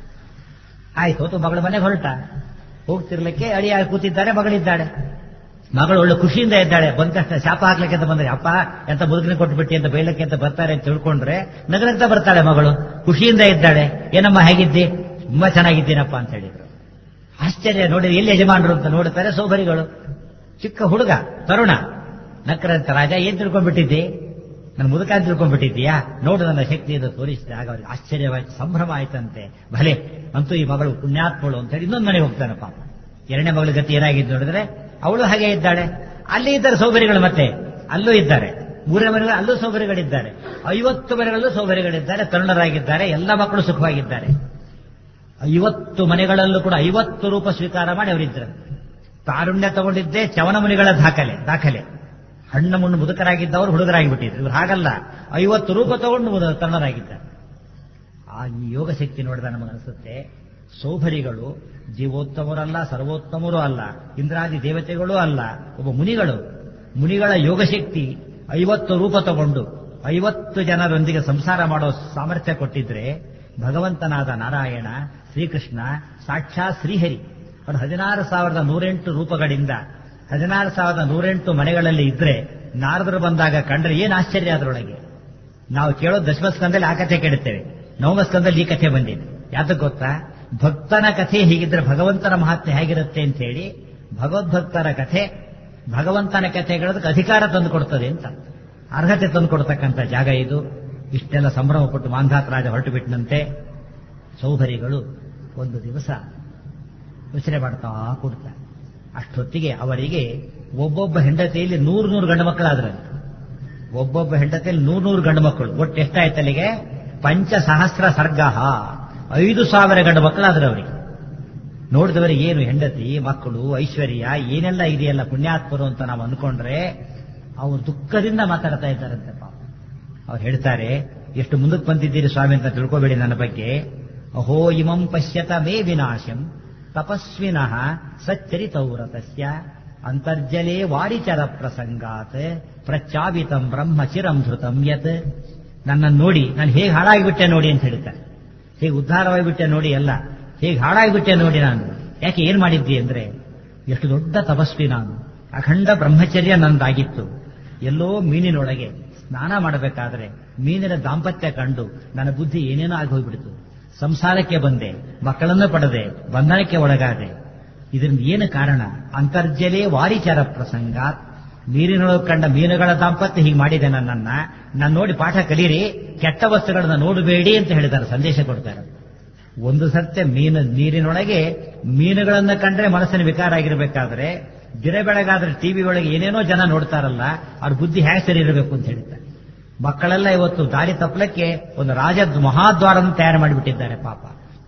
ಆಯ್ತು ಹೊತ್ತು ಮಗಳ ಮನೆಗೆ ಹೊರಟ ಹೋಗ್ತಿರ್ಲಿಕ್ಕೆ ಅಳಿಯ ಕೂತಿದ್ದಾರೆ ಮಗಳಿದ್ದಾಳೆ ಮಗಳು ಒಳ್ಳೆ ಖುಷಿಯಿಂದ ಇದ್ದಾಳೆ ಬಂದ ತಕ್ಷಣ ಶಾಪ ಹಾಕ್ಲಿಕ್ಕೆ ಅಂತ ಬಂದ್ರೆ ಅಪ್ಪ ಎಂತ ಮುದುಕನೆ ಕೊಟ್ಬಿಟ್ಟಿ ಅಂತ ಬೈಲಕ್ಕೆ ಅಂತ ಬರ್ತಾರೆ ಅಂತ ತಿಳ್ಕೊಂಡ್ರೆ ನಗನಗ್ತಾ ಬರ್ತಾಳೆ ಮಗಳು ಖುಷಿಯಿಂದ ಇದ್ದಾಳೆ ಏನಮ್ಮ ಹೇಗಿದ್ದಿ ತುಂಬಾ ಚೆನ್ನಾಗಿದ್ದೀನಪ್ಪ ಅಂತ ಹೇಳಿದ್ರು ಆಶ್ಚರ್ಯ ನೋಡಿ ಎಲ್ಲಿ ಯಜಮಾನರು ಅಂತ ನೋಡುತ್ತಾರೆ ಸೋಬರಿಗಳು ಚಿಕ್ಕ ಹುಡುಗ ತರುಣ ನಕ್ರಂತ ರಾಜ ಏನ್ ತಿಳ್ಕೊಂಡ್ಬಿಟ್ಟಿದ್ದಿ ನನ್ನ ಮುದುಕ ಅಂತ ತಿಳ್ಕೊಂಡ್ಬಿಟ್ಟಿದ್ದೀಯಾ ನೋಡು ನನ್ನ ಶಕ್ತಿ ಎಂದು ತೋರಿಸಿದೆ ಆಗ ಅವ್ರಿಗೆ ಆಶ್ಚರ್ಯವಾಯ್ತು ಸಂಭ್ರಮ ಆಯ್ತಂತೆ ಭಲೆ ಅಂತೂ ಈ ಮಗಳು ಪುಣ್ಯಾತ್ಮಳು ಅಂತ ಹೇಳಿ ಇನ್ನೊಂದು ಮನೆಗೆ ಹೋಗ್ತಾನೆ ಪಾಪ ಎರಡನೇ ಮಗಳ ಗತಿ ಏನಾಗಿದ್ದು ನೋಡಿದ್ರೆ ಅವಳು ಹಾಗೆ ಇದ್ದಾಳೆ ಅಲ್ಲಿ ಇದ್ದಾರೆ ಸೌಕರ್ಯಗಳು ಮತ್ತೆ ಅಲ್ಲೂ ಇದ್ದಾರೆ ಮೂರನೇ ಮನೆಗಳು ಅಲ್ಲೂ ಸೌಕರ್ಯಗಳಿದ್ದಾರೆ ಐವತ್ತು ಮನೆಗಳಲ್ಲೂ ಸೌಕರ್ಯಗಳಿದ್ದಾರೆ ತರುಣರಾಗಿದ್ದಾರೆ ಎಲ್ಲ ಮಕ್ಕಳು ಸುಖವಾಗಿದ್ದಾರೆ ಐವತ್ತು ಮನೆಗಳಲ್ಲೂ ಕೂಡ ಐವತ್ತು ರೂಪ ಸ್ವೀಕಾರ ಮಾಡಿ ಅವರಿದ್ದರು ತಾರುಣ್ಯ ತಗೊಂಡಿದ್ದೇ ಚವನ ಮುನಿಗಳ ದಾಖಲೆ ದಾಖಲೆ ಹಣ್ಣ ಮುಣ್ಣು ಮುದುಕರಾಗಿದ್ದವರು ಹುಡುಗರಾಗಿಬಿಟ್ಟಿದ್ರು ಇವ್ರು ಹಾಗಲ್ಲ ಐವತ್ತು ರೂಪ ತಗೊಂಡು ತರುಣರಾಗಿದ್ದಾರೆ ಆ ಈ ಯೋಗ ಶಕ್ತಿ ನೋಡಿದ ನಮಗನಿಸುತ್ತೆ ಸೌಭರಿಗಳು ಜೀವೋತ್ತಮರಲ್ಲ ಸರ್ವೋತ್ತಮರೂ ಅಲ್ಲ ಇಂದ್ರಾದಿ ದೇವತೆಗಳೂ ಅಲ್ಲ ಒಬ್ಬ ಮುನಿಗಳು ಮುನಿಗಳ ಯೋಗಶಕ್ತಿ ಐವತ್ತು ರೂಪ ತಗೊಂಡು ಐವತ್ತು ಜನರೊಂದಿಗೆ ಸಂಸಾರ ಮಾಡೋ ಸಾಮರ್ಥ್ಯ ಕೊಟ್ಟಿದ್ರೆ ಭಗವಂತನಾದ ನಾರಾಯಣ ಶ್ರೀಕೃಷ್ಣ ಸಾಕ್ಷಾತ್ ಶ್ರೀಹರಿ ಅವನು ಹದಿನಾರು ಸಾವಿರದ ನೂರೆಂಟು ರೂಪಗಳಿಂದ ಹದಿನಾರು ಸಾವಿರದ ನೂರೆಂಟು ಮನೆಗಳಲ್ಲಿ ಇದ್ರೆ ನಾರದರು ಬಂದಾಗ ಕಂಡ್ರೆ ಏನ್ ಆಶ್ಚರ್ಯ ಅದರೊಳಗೆ ನಾವು ಕೇಳೋ ದಶಮಸ್ಕಂದಲ್ಲಿ ಆ ಕಥೆ ಕೇಳುತ್ತೇವೆ ನವಮಸ್ಕಂದಲ್ಲಿ ಈ ಕಥೆ ಬಂದಿದೆ ಯಾತಕ್ಕೆ ಗೊತ್ತಾ ಭಕ್ತನ ಕಥೆ ಹೀಗಿದ್ರೆ ಭಗವಂತನ ಮಹತ್ವ ಹೇಗಿರುತ್ತೆ ಅಂತ ಹೇಳಿ ಭಗವದ್ಭಕ್ತರ ಕಥೆ ಭಗವಂತನ ಕಥೆ ಹೇಳೋದಕ್ಕೆ ಅಧಿಕಾರ ತಂದು ಕೊಡ್ತದೆ ಅಂತ ಅರ್ಹತೆ ತಂದು ಕೊಡ್ತಕ್ಕಂಥ ಜಾಗ ಇದು ಇಷ್ಟೆಲ್ಲ ಸಂಭ್ರಮ ಪಟ್ಟು ಮಾಂಧಾತ್ ರಾಜ ಹೊರಟು ಬಿಟ್ಟನಂತೆ ಸೌಭರಿಗಳು ಒಂದು ದಿವಸ ಯೋಚನೆ ಮಾಡ್ತಾ ಕೂಡ್ತಾರೆ ಅಷ್ಟೊತ್ತಿಗೆ ಅವರಿಗೆ ಒಬ್ಬೊಬ್ಬ ಹೆಂಡತಿಯಲ್ಲಿ ನೂರು ನೂರು ಗಂಡು ಮಕ್ಕಳಾದ್ರಂತೆ ಒಬ್ಬೊಬ್ಬ ಹೆಂಡತಿಯಲ್ಲಿ ನೂರು ನೂರು ಗಂಡು ಮಕ್ಕಳು ಒಟ್ಟು ಎಷ್ಟಾಯ್ತು ಅಲ್ಲಿಗೆ ಪಂಚ ಸಹಸ್ರ ಸರ್ಗ ಐದು ಸಾವಿರ ಗಂಡು ಮಕ್ಕಳಾದ್ರೆ ಅವರಿಗೆ ನೋಡಿದವರಿಗೆ ಏನು ಹೆಂಡತಿ ಮಕ್ಕಳು ಐಶ್ವರ್ಯ ಏನೆಲ್ಲ ಇದೆಯಲ್ಲ ಪುಣ್ಯಾತ್ಮರು ಅಂತ ನಾವು ಅನ್ಕೊಂಡ್ರೆ ಅವರು ದುಃಖದಿಂದ ಮಾತಾಡ್ತಾ ಇದ್ದಾರಂತೆ ಪಾಪ ಅವ್ರು ಹೇಳ್ತಾರೆ ಎಷ್ಟು ಮುಂದಕ್ಕೆ ಬಂದಿದ್ದೀರಿ ಸ್ವಾಮಿ ಅಂತ ತಿಳ್ಕೊಬೇಡಿ ನನ್ನ ಬಗ್ಗೆ ಅಹೋ ಇಮಂ ಪಶ್ಯತ ಮೇ ವಿನಾಶಂ ತಪಸ್ವಿನಃ ಸಚ್ಚರಿತೌರತಸ್ಯ ಅಂತರ್ಜಲೇ ವಾರಿಚರ ಪ್ರಸಂಗಾತ್ ಪ್ರಚಾವಿತಂ ಬ್ರಹ್ಮ ಚಿರಂ ಧೃತಂ ಯತ್ ನನ್ನನ್ನು ನೋಡಿ ನಾನು ಹೇಗೆ ಹಾಳಾಗಿಬಿಟ್ಟೆ ನೋಡಿ ಅಂತ ಹೇಳ್ತಾರೆ ಹೇಗೆ ಉದ್ಧಾರವಾಗಿಬಿಟ್ಟೆ ನೋಡಿ ಅಲ್ಲ ಹೇಗೆ ಹಾಳಾಗಿಬಿಟ್ಟೆ ನೋಡಿ ನಾನು ಯಾಕೆ ಏನ್ ಮಾಡಿದ್ದಿ ಅಂದ್ರೆ ಎಷ್ಟು ದೊಡ್ಡ ತಪಸ್ವಿ ನಾನು ಅಖಂಡ ಬ್ರಹ್ಮಚರ್ಯ ನಂದಾಗಿತ್ತು ಎಲ್ಲೋ ಮೀನಿನೊಳಗೆ ಸ್ನಾನ ಮಾಡಬೇಕಾದ್ರೆ ಮೀನಿನ ದಾಂಪತ್ಯ ಕಂಡು ನನ್ನ ಬುದ್ಧಿ ಏನೇನೋ ಆಗಿ ಹೋಗ್ಬಿಡ್ತು ಸಂಸಾರಕ್ಕೆ ಬಂದೆ ಮಕ್ಕಳನ್ನು ಪಡೆದೆ ಬಂಧನಕ್ಕೆ ಒಳಗಾದೆ ಇದರಿಂದ ಏನು ಕಾರಣ ಅಂತರ್ಜಲೇ ವಾರಿಚಾರ ಪ್ರಸಂಗ ನೀರಿನೊಳಗೆ ಕಂಡ ಮೀನುಗಳ ದಾಂಪತ್ಯ ಹೀಗೆ ಮಾಡಿದೆ ನನ್ನನ್ನ ನಾನು ನೋಡಿ ಪಾಠ ಕಲೀರಿ ಕೆಟ್ಟ ವಸ್ತುಗಳನ್ನ ನೋಡಬೇಡಿ ಅಂತ ಹೇಳಿದ್ದಾರೆ ಸಂದೇಶ ಕೊಡ್ತಾರೆ ಒಂದು ಸತ್ಯ ಮೀನು ನೀರಿನೊಳಗೆ ಮೀನುಗಳನ್ನ ಕಂಡ್ರೆ ಮನಸ್ಸಿನ ವಿಕಾರ ಆಗಿರಬೇಕಾದ್ರೆ ದಿನ ಬೆಳಗಾದ್ರೆ ಟಿವಿ ಒಳಗೆ ಏನೇನೋ ಜನ ನೋಡ್ತಾರಲ್ಲ ಅವ್ರ ಬುದ್ಧಿ ಹೇಗೆ ಸರಿ ಇರಬೇಕು ಅಂತ ಹೇಳ್ತಾರೆ ಮಕ್ಕಳೆಲ್ಲ ಇವತ್ತು ದಾರಿ ತಪ್ಪಲಕ್ಕೆ ಒಂದು ರಾಜ ಮಹಾದ್ವಾರವನ್ನು ತಯಾರು ಮಾಡಿಬಿಟ್ಟಿದ್ದಾರೆ ಪಾಪ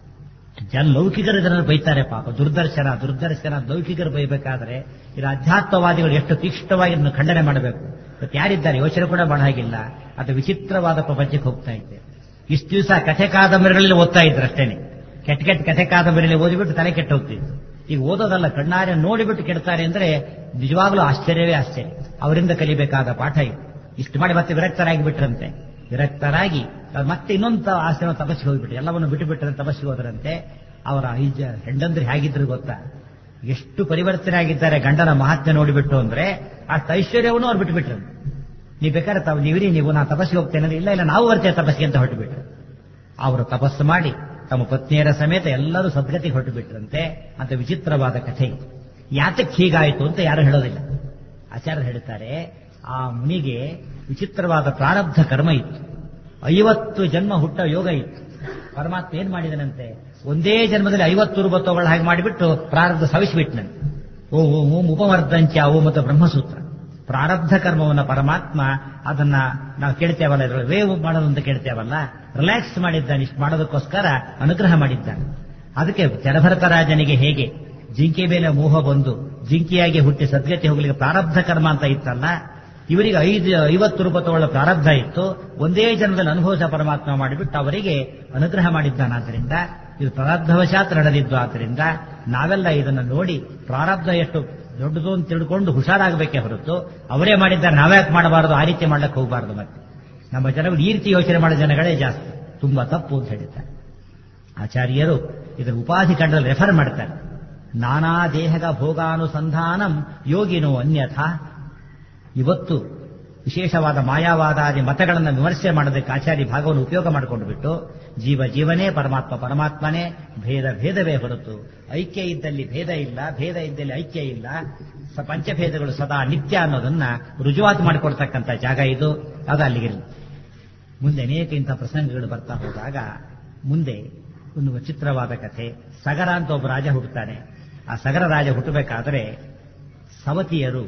ಜನ ಲೌಕಿಕರು ಇದನ್ನು ಬೈತಾರೆ ಪಾಪ ದುರ್ದರ್ಶನ ದುರ್ದರ್ಶನ ಲೌಕಿಕರು ಬೈಬೇಕಾದ್ರೆ ಇದು ಅಧ್ಯಾತ್ಮವಾದಿಗಳು ಎಷ್ಟು ತೀಕ್ಷ್ಣವಾಗಿ ಇದನ್ನು ಖಂಡನೆ ಮಾಡಬೇಕು ಇವತ್ತು ಯಾರಿದ್ದಾರೆ ಯೋಚನೆ ಕೂಡ ಮಾಡಾಗಿಲ್ಲ ಅದು ವಿಚಿತ್ರವಾದ ಪ್ರಪಂಚಕ್ಕೆ ಹೋಗ್ತಾ ಇದೆ ಇಷ್ಟು ದಿವಸ ಕಥೆ ಕಾದಂಬರಿಗಳಲ್ಲಿ ಓದ್ತಾ ಇದ್ರು ಅಷ್ಟೇನೆ ಕೆಟ್ಟ ಕೆಟ್ಟ ಕಥೆ ಕಾದಂಬರಿಯಲ್ಲಿ ಓದಿಬಿಟ್ಟು ತಲೆ ಕೆಟ್ಟ ಹೋಗ್ತಿತ್ತು ಈಗ ಓದೋದಲ್ಲ ಕಣ್ಣಾರೆ ನೋಡಿಬಿಟ್ಟು ಕೆಡ್ತಾರೆ ಅಂದ್ರೆ ನಿಜವಾಗ್ಲೂ ಆಶ್ಚರ್ಯವೇ ಆಶ್ಚರ್ಯ ಅವರಿಂದ ಕಲಿಬೇಕಾದ ಪಾಠ ಇದು ಇಷ್ಟು ಮಾಡಿ ಮತ್ತೆ ವಿರಕ್ತರಾಗಿ ಬಿಟ್ರಂತೆ ವಿರಕ್ತರಾಗಿ ಮತ್ತೆ ಇನ್ನೊಂದು ಆಶ್ರಮ ತಪಸ್ಸಿಗೆ ಹೋಗ್ಬಿಟ್ರು ಎಲ್ಲವನ್ನು ಬಿಟ್ಟು ಬಿಟ್ಟರೆ ತಪಸ್ಸಿಗೆ ಹೋದ್ರಂತೆ ಅವರ ಐಜ ಹೆಂಡಂದ್ರೆ ಹೇಗಿದ್ರು ಗೊತ್ತಾ ಎಷ್ಟು ಪರಿವರ್ತನೆ ಆಗಿದ್ದಾರೆ ಗಂಡನ ಮಹಾತ್ಮೆ ನೋಡಿಬಿಟ್ಟು ಅಂದ್ರೆ ಅಷ್ಟು ಐಶ್ವರ್ಯವನ್ನು ಅವ್ರು ಬಿಟ್ಟು ಬಿಟ್ರು ನೀವು ಬೇಕಾದ್ರೆ ತಾವು ನೀವಿರಿ ನೀವು ನಾ ತಪಸ್ಸಿಗೆ ಹೋಗ್ತೇನೆ ಅಂದ್ರೆ ಇಲ್ಲ ಇಲ್ಲ ನಾವು ಬರ್ತೇವೆ ತಪಸ್ಸಿಗೆ ಅಂತ ಹೊರಟು ಬಿಟ್ರು ಅವರು ತಪಸ್ಸು ಮಾಡಿ ತಮ್ಮ ಪತ್ನಿಯರ ಸಮೇತ ಎಲ್ಲರೂ ಸದ್ಗತಿಗೆ ಹೊರಟು ಬಿಟ್ರಂತೆ ಅಂತ ವಿಚಿತ್ರವಾದ ಕಥೆ ಇದು ಯಾತಕ್ಕೆ ಹೀಗಾಯಿತು ಅಂತ ಯಾರು ಹೇಳೋದಿಲ್ಲ ಆಚಾರ್ಯರು ಹೇಳ್ತಾರೆ ಆ ಮುನಿಗೆ ವಿಚಿತ್ರವಾದ ಪ್ರಾರಬ್ಧ ಕರ್ಮ ಇತ್ತು ಐವತ್ತು ಜನ್ಮ ಹುಟ್ಟ ಯೋಗ ಇತ್ತು ಪರಮಾತ್ಮ ಏನ್ ಮಾಡಿದನಂತೆ ಒಂದೇ ಜನ್ಮದಲ್ಲಿ ಐವತ್ತು ರೂಪ ತಗೊಳ್ಳ ಹಾಗೆ ಮಾಡಿಬಿಟ್ಟು ಪ್ರಾರಬ್ಧ ಸವಿಸಿಬಿಟ್ನಂತೆ ಓ ಓಂ ಉಪಮರ್ದಂಚ ಓಂ ಮತ್ತು ಬ್ರಹ್ಮಸೂತ್ರ ಪ್ರಾರಬ್ಧ ಕರ್ಮವನ್ನ ಪರಮಾತ್ಮ ಅದನ್ನ ನಾವು ಕೇಳ್ತೇವಲ್ಲ ಇದ್ರೊಳಗೆ ವೇವ್ ಮಾಡೋದು ಅಂತ ಕೇಳ್ತೇವಲ್ಲ ರಿಲ್ಯಾಕ್ಸ್ ಮಾಡಿದ್ದಾನೆ ಇಷ್ಟು ಮಾಡೋದಕ್ಕೋಸ್ಕರ ಅನುಗ್ರಹ ಮಾಡಿದ್ದಾನೆ ಅದಕ್ಕೆ ಜಲಭರತ ರಾಜನಿಗೆ ಹೇಗೆ ಜಿಂಕೆ ಮೇಲೆ ಮೋಹ ಬಂದು ಜಿಂಕಿಯಾಗಿ ಹುಟ್ಟಿ ಸದ್ಗತಿ ಹೋಗ್ಲಿಕ್ಕೆ ಪ್ರಾರಬ್ಧ ಕರ್ಮ ಅಂತ ಇತ್ತಲ್ಲ ಇವರಿಗೆ ಐದು ಐವತ್ತು ರೂಪಾಯಿ ತಗೊಳ್ಳ ಪ್ರಾರಬ್ಧ ಇತ್ತು ಒಂದೇ ಜನ್ಮದಲ್ಲಿ ಅನುಭವಿಸ ಪರಮಾತ್ಮ ಮಾಡಿಬಿಟ್ಟು ಅವರಿಗೆ ಅನುಗ್ರಹ ಮಾಡಿದ್ದಾನಾದ್ರಿಂದ ಇದು ಪ್ರಾರಬ್ಧವಶಾತ್ ನಡೆದಿದ್ದು ಆದ್ದರಿಂದ ನಾವೆಲ್ಲ ಇದನ್ನು ನೋಡಿ ಪ್ರಾರಬ್ಧ ಎಷ್ಟು ದೊಡ್ಡದು ಅಂತ ತಿಳ್ಕೊಂಡು ಹುಷಾರಾಗಬೇಕೇ ಹೊರತು ಅವರೇ ಮಾಡಿದ್ದಾರೆ ನಾವ್ಯಾಕೆ ಮಾಡಬಾರದು ಆ ರೀತಿ ಮಾಡ್ಲಿಕ್ಕೆ ಹೋಗಬಾರದು ಮತ್ತೆ ನಮ್ಮ ಜನಗಳು ಈ ರೀತಿ ಯೋಚನೆ ಮಾಡೋ ಜನಗಳೇ ಜಾಸ್ತಿ ತುಂಬಾ ತಪ್ಪು ಅಂತ ಹೇಳಿದ್ದಾರೆ ಆಚಾರ್ಯರು ಇದರ ಉಪಾಧಿ ಖಂಡದಲ್ಲಿ ರೆಫರ್ ಮಾಡ್ತಾರೆ ನಾನಾ ದೇಹದ ಭೋಗಾನುಸಂಧಾನಂ ಯೋಗಿನೋ ಅನ್ಯಥಾ ಇವತ್ತು ವಿಶೇಷವಾದ ಮಾಯಾವಾದಾದಿ ಮತಗಳನ್ನು ವಿಮರ್ಶೆ ಮಾಡೋದಕ್ಕೆ ಆಚಾರ್ಯ ಭಾಗವನ್ನು ಉಪಯೋಗ ಮಾಡಿಕೊಂಡು ಬಿಟ್ಟು ಜೀವ ಜೀವನೇ ಪರಮಾತ್ಮ ಪರಮಾತ್ಮನೇ ಭೇದ ಭೇದವೇ ಹೊರತು ಐಕ್ಯ ಇದ್ದಲ್ಲಿ ಭೇದ ಇಲ್ಲ ಭೇದ ಇದ್ದಲ್ಲಿ ಐಕ್ಯ ಇಲ್ಲ ಸ ಪಂಚಭೇದಗಳು ಸದಾ ನಿತ್ಯ ಅನ್ನೋದನ್ನ ರುಜುವಾತು ಮಾಡಿಕೊಡ್ತಕ್ಕಂಥ ಜಾಗ ಇದು ಅದು ಅಲ್ಲಿಗಿರಲಿ ಮುಂದೆ ಅನೇಕ ಇಂಥ ಪ್ರಸಂಗಗಳು ಬರ್ತಾ ಹೋದಾಗ ಮುಂದೆ ಒಂದು ವಿಚಿತ್ರವಾದ ಕಥೆ ಸಗರ ಅಂತ ಒಬ್ಬ ರಾಜ ಹುಟ್ಟುತ್ತಾನೆ ಆ ಸಗರ ರಾಜ ಹುಟ್ಟಬೇಕಾದ್ರೆ ಸವತಿಯರು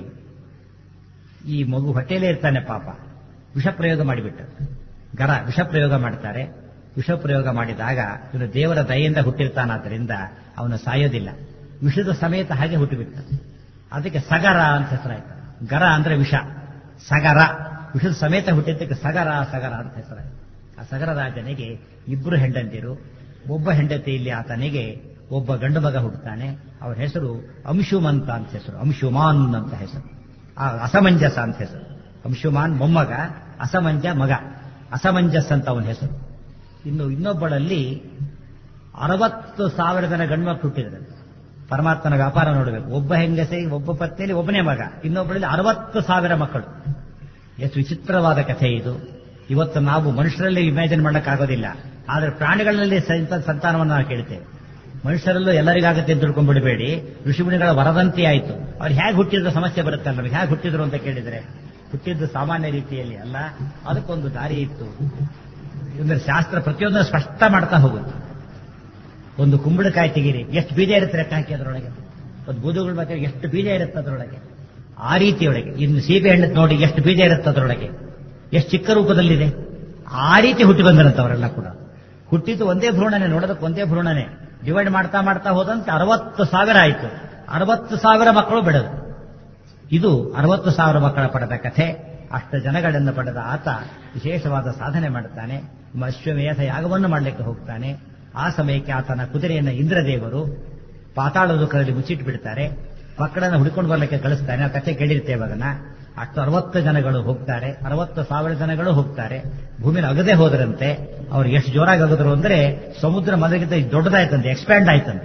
ಈ ಮಗು ಹೊಟ್ಟೆಯಲ್ಲೇ ಇರ್ತಾನೆ ಪಾಪ ವಿಷ ಪ್ರಯೋಗ ಮಾಡಿಬಿಟ್ಟು ಗರ ವಿಷ ಪ್ರಯೋಗ ಮಾಡ್ತಾರೆ ವಿಷ ಪ್ರಯೋಗ ಮಾಡಿದಾಗ ಇವನು ದೇವರ ದಯೆಯಿಂದ ಹುಟ್ಟಿರ್ತಾನಾದ್ರಿಂದ ಅವನು ಸಾಯೋದಿಲ್ಲ ವಿಷದ ಸಮೇತ ಹಾಗೆ ಹುಟ್ಟಿಬಿಟ್ಟ ಅದಕ್ಕೆ ಸಗರ ಅಂತ ಹೆಸರಾಯ್ತು ಗರ ಅಂದ್ರೆ ವಿಷ ಸಗರ ವಿಷದ ಸಮೇತ ಹುಟ್ಟಿದ್ದಕ್ಕೆ ಸಗರ ಸಗರ ಅಂತ ಹೆಸರಾಯ್ತು ಆ ಸಗರ ರಾಜನಿಗೆ ಇಬ್ಬರು ಹೆಂಡಂದಿರು ಒಬ್ಬ ಹೆಂಡತಿಯಲ್ಲಿ ಆತನಿಗೆ ಒಬ್ಬ ಗಂಡು ಮಗ ಹುಟ್ಟುತ್ತಾನೆ ಅವರ ಹೆಸರು ಅಂಶುಮಂತ ಅಂತ ಹೆಸರು ಅಂಶುಮಾನ್ ಅಂತ ಹೆಸರು ಆ ಅಸಮಂಜಸ ಅಂತ ಹೆಸರು ಅಂಶುಮಾನ್ ಮೊಮ್ಮಗ ಅಸಮಂಜ ಮಗ ಅಸಮಂಜಸ್ ಅಂತ ಅವನ ಹೆಸರು ಇನ್ನು ಇನ್ನೊಬ್ಬಳಲ್ಲಿ ಅರವತ್ತು ಸಾವಿರ ಜನ ಗಂಡ್ಮಕ್ಳು ಹುಟ್ಟಿದ್ದಾರೆ ಪರಮಾತ್ಮನ ವ್ಯಾಪಾರ ನೋಡಬೇಕು ಒಬ್ಬ ಹೆಂಗಸೆ ಒಬ್ಬ ಪತ್ನಿಯಲ್ಲಿ ಒಬ್ಬನೇ ಮಗ ಇನ್ನೊಬ್ಬಳಲ್ಲಿ ಅರವತ್ತು ಸಾವಿರ ಮಕ್ಕಳು ಎಷ್ಟು ವಿಚಿತ್ರವಾದ ಕಥೆ ಇದು ಇವತ್ತು ನಾವು ಮನುಷ್ಯರಲ್ಲಿ ಇಮ್ಯಾಜಿನ್ ಮಾಡೋಕ್ಕಾಗೋದಿಲ್ಲ ಆದರೆ ಪ್ರಾಣಿಗಳಲ್ಲಿ ಸಂತಾನವನ್ನು ನಾವು ಕೇಳ್ತೇವೆ ಮನುಷ್ಯರಲ್ಲೂ ಎಲ್ಲರಿಗಾಗತ್ತೆ ಅಂತ ತಿಳ್ಕೊಂಡ್ಬಿಡಬೇಡಿ ಋಷಿಮುನಿಗಳ ವರದಂತೆ ಆಯಿತು ಅವ್ರು ಹೇಗೆ ಹುಟ್ಟಿದ್ರು ಸಮಸ್ಯೆ ಬರುತ್ತಲ್ಲ ನಮಗೆ ಹೇಗೆ ಹುಟ್ಟಿದ್ರು ಅಂತ ಕೇಳಿದ್ರೆ ಹುಟ್ಟಿದ್ದು ಸಾಮಾನ್ಯ ರೀತಿಯಲ್ಲಿ ಅಲ್ಲ ಅದಕ್ಕೊಂದು ದಾರಿ ಇತ್ತು ಅಂದ್ರೆ ಶಾಸ್ತ್ರ ಪ್ರತಿಯೊಂದನ್ನು ಸ್ಪಷ್ಟ ಮಾಡ್ತಾ ಹೋಗುತ್ತೆ ಒಂದು ಕುಂಬಳಕಾಯಿ ತೆಗೀರಿ ಎಷ್ಟು ಬೀಜ ಇರುತ್ತೆ ಲೆಕ್ಕ ಹಾಕಿ ಅದರೊಳಗೆ ಒಂದು ಬೂದುಗಳ ಬಗ್ಗೆ ಎಷ್ಟು ಬೀಜ ಇರುತ್ತೆ ಅದರೊಳಗೆ ಆ ರೀತಿಯೊಳಗೆ ಇನ್ನು ಸೀಬೆ ಹಣ್ಣು ನೋಡಿ ಎಷ್ಟು ಬೀಜ ಇರುತ್ತೆ ಅದರೊಳಗೆ ಎಷ್ಟು ಚಿಕ್ಕ ರೂಪದಲ್ಲಿದೆ ಆ ರೀತಿ ಹುಟ್ಟಿ ಬಂದರಂತವರೆಲ್ಲ ಕೂಡ ಹುಟ್ಟಿದ್ದು ಒಂದೇ ಭ್ರೂಣನೆ ನೋಡೋದಕ್ಕೆ ಒಂದೇ ಭ್ರೂಣನೆ ಡಿವೈಡ್ ಮಾಡ್ತಾ ಮಾಡ್ತಾ ಹೋದಂತೆ ಅರವತ್ತು ಸಾವಿರ ಆಯಿತು ಅರವತ್ತು ಸಾವಿರ ಮಕ್ಕಳು ಬೆಳೆದು ಇದು ಅರವತ್ತು ಸಾವಿರ ಮಕ್ಕಳ ಪಡೆದ ಕಥೆ ಅಷ್ಟು ಜನಗಳನ್ನು ಪಡೆದ ಆತ ವಿಶೇಷವಾದ ಸಾಧನೆ ಮಾಡುತ್ತಾನೆ ಅಶ್ವಮೇಧ ಯಾಗವನ್ನು ಮಾಡಲಿಕ್ಕೆ ಹೋಗ್ತಾನೆ ಆ ಸಮಯಕ್ಕೆ ಆತನ ಕುದುರೆಯನ್ನು ಇಂದ್ರದೇವರು ಪಾತಾಳ ದುಃಖದಲ್ಲಿ ಮುಚ್ಚಿಟ್ಟು ಬಿಡ್ತಾರೆ ಮಕ್ಕಳನ್ನು ಹುಡುಕೊಂಡು ಬರಲಿಕ್ಕೆ ಕಳಿಸ್ತಾನೆ ಆ ಕಥೆ ಕೇಳಿರ್ತೇವೆ ಅದನ್ನ ಅಷ್ಟು ಅರವತ್ತು ಜನಗಳು ಹೋಗ್ತಾರೆ ಅರವತ್ತು ಸಾವಿರ ಜನಗಳು ಹೋಗ್ತಾರೆ ಭೂಮಿನ ಅಗದೆ ಹೋದರಂತೆ ಅವ್ರು ಎಷ್ಟು ಜೋರಾಗಿ ಅಗದ್ರು ಅಂದ್ರೆ ಸಮುದ್ರ ಮೊದಲಿಗಿಂತ ದೊಡ್ಡದಾಯ್ತಂತೆ ಎಕ್ಸ್ಪ್ಯಾಂಡ್ ಆಯ್ತಂತೆ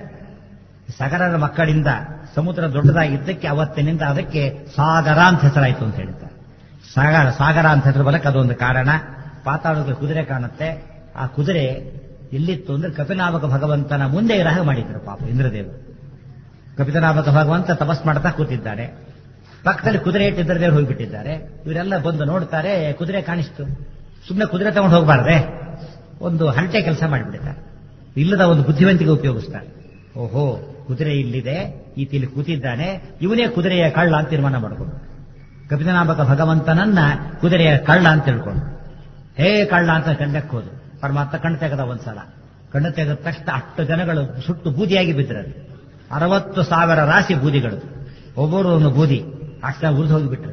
ಸಗರರ ಮಕ್ಕಳಿಂದ ಸಮುದ್ರ ದೊಡ್ಡದಾಗಿದ್ದಕ್ಕೆ ಅವತ್ತಿನಿಂದ ಅದಕ್ಕೆ ಸಾಗರ ಅಂತ ಹೆಸರಾಯಿತು ಅಂತ ಹೇಳ್ತಾರೆ ಸಾಗರ ಸಾಗರ ಅಂತ ಹೆಸರು ಬರಕ್ಕೆ ಅದೊಂದು ಕಾರಣ ಪಾತಾಳದ ಕುದುರೆ ಕಾಣುತ್ತೆ ಆ ಕುದುರೆ ಎಲ್ಲಿತ್ತು ಅಂದ್ರೆ ಕಪಿನಾಮಕ ಭಗವಂತನ ಮುಂದೆ ಇರೋ ಹಾಗೆ ಮಾಡಿದ್ರು ಪಾಪ ಇಂದ್ರದೇವರು ಕಪಿತನಾಮಕ ಭಗವಂತ ತಪಸ್ ಮಾಡ್ತಾ ಕೂತಿದ್ದಾರೆ ಪಕ್ಕದಲ್ಲಿ ಕುದುರೆ ಇಟ್ಟು ಇಂದ್ರದೇವರು ಹೋಗಿಬಿಟ್ಟಿದ್ದಾರೆ ಇವರೆಲ್ಲ ಬಂದು ನೋಡ್ತಾರೆ ಕುದುರೆ ಕಾಣಿಸ್ತು ಸುಮ್ಮನೆ ಕುದುರೆ ತಗೊಂಡು ಹೋಗಬಾರ್ದೆ ಒಂದು ಹರಟೆ ಕೆಲಸ ಮಾಡಿಬಿಡ್ತಾರೆ ಇಲ್ಲದ ಒಂದು ಬುದ್ಧಿವಂತಿಗೆ ಉಪಯೋಗಿಸ್ತಾರೆ ಓಹೋ ಕುದುರೆ ಇಲ್ಲಿದೆ ಈತ ಇಲ್ಲಿ ಕೂತಿದ್ದಾನೆ ಇವನೇ ಕುದುರೆಯ ಕಳ್ಳ ಅಂತ ತೀರ್ಮಾನ ಮಾಡಿಕೊಂಡು ಕಪಿತನಾಮಕ ಭಗವಂತನನ್ನ ಕುದುರೆಯ ಕಳ್ಳ ಅಂತ ತಿಳ್ಕೊಂಡು ಹೇ ಕಳ್ಳ ಅಂತ ಕಂಡಕ್ಕೆ ಹೋದು ಪರಮಾತ್ಮ ಕಣ್ಣು ತೆಗೆದ ಒಂದ್ಸಲ ಕಣ್ಣು ತೆಗೆದ ತಕ್ಷಣ ಅಷ್ಟು ಜನಗಳು ಸುಟ್ಟು ಬೂದಿಯಾಗಿ ಬಿದ್ದರು ಅರವತ್ತು ಸಾವಿರ ರಾಶಿ ಬೂದಿಗಳು ಒಬ್ಬರು ಒಂದು ಬೂದಿ ಅಷ್ಟ ಉರಿದು ಹೋಗಿಬಿಟ್ರು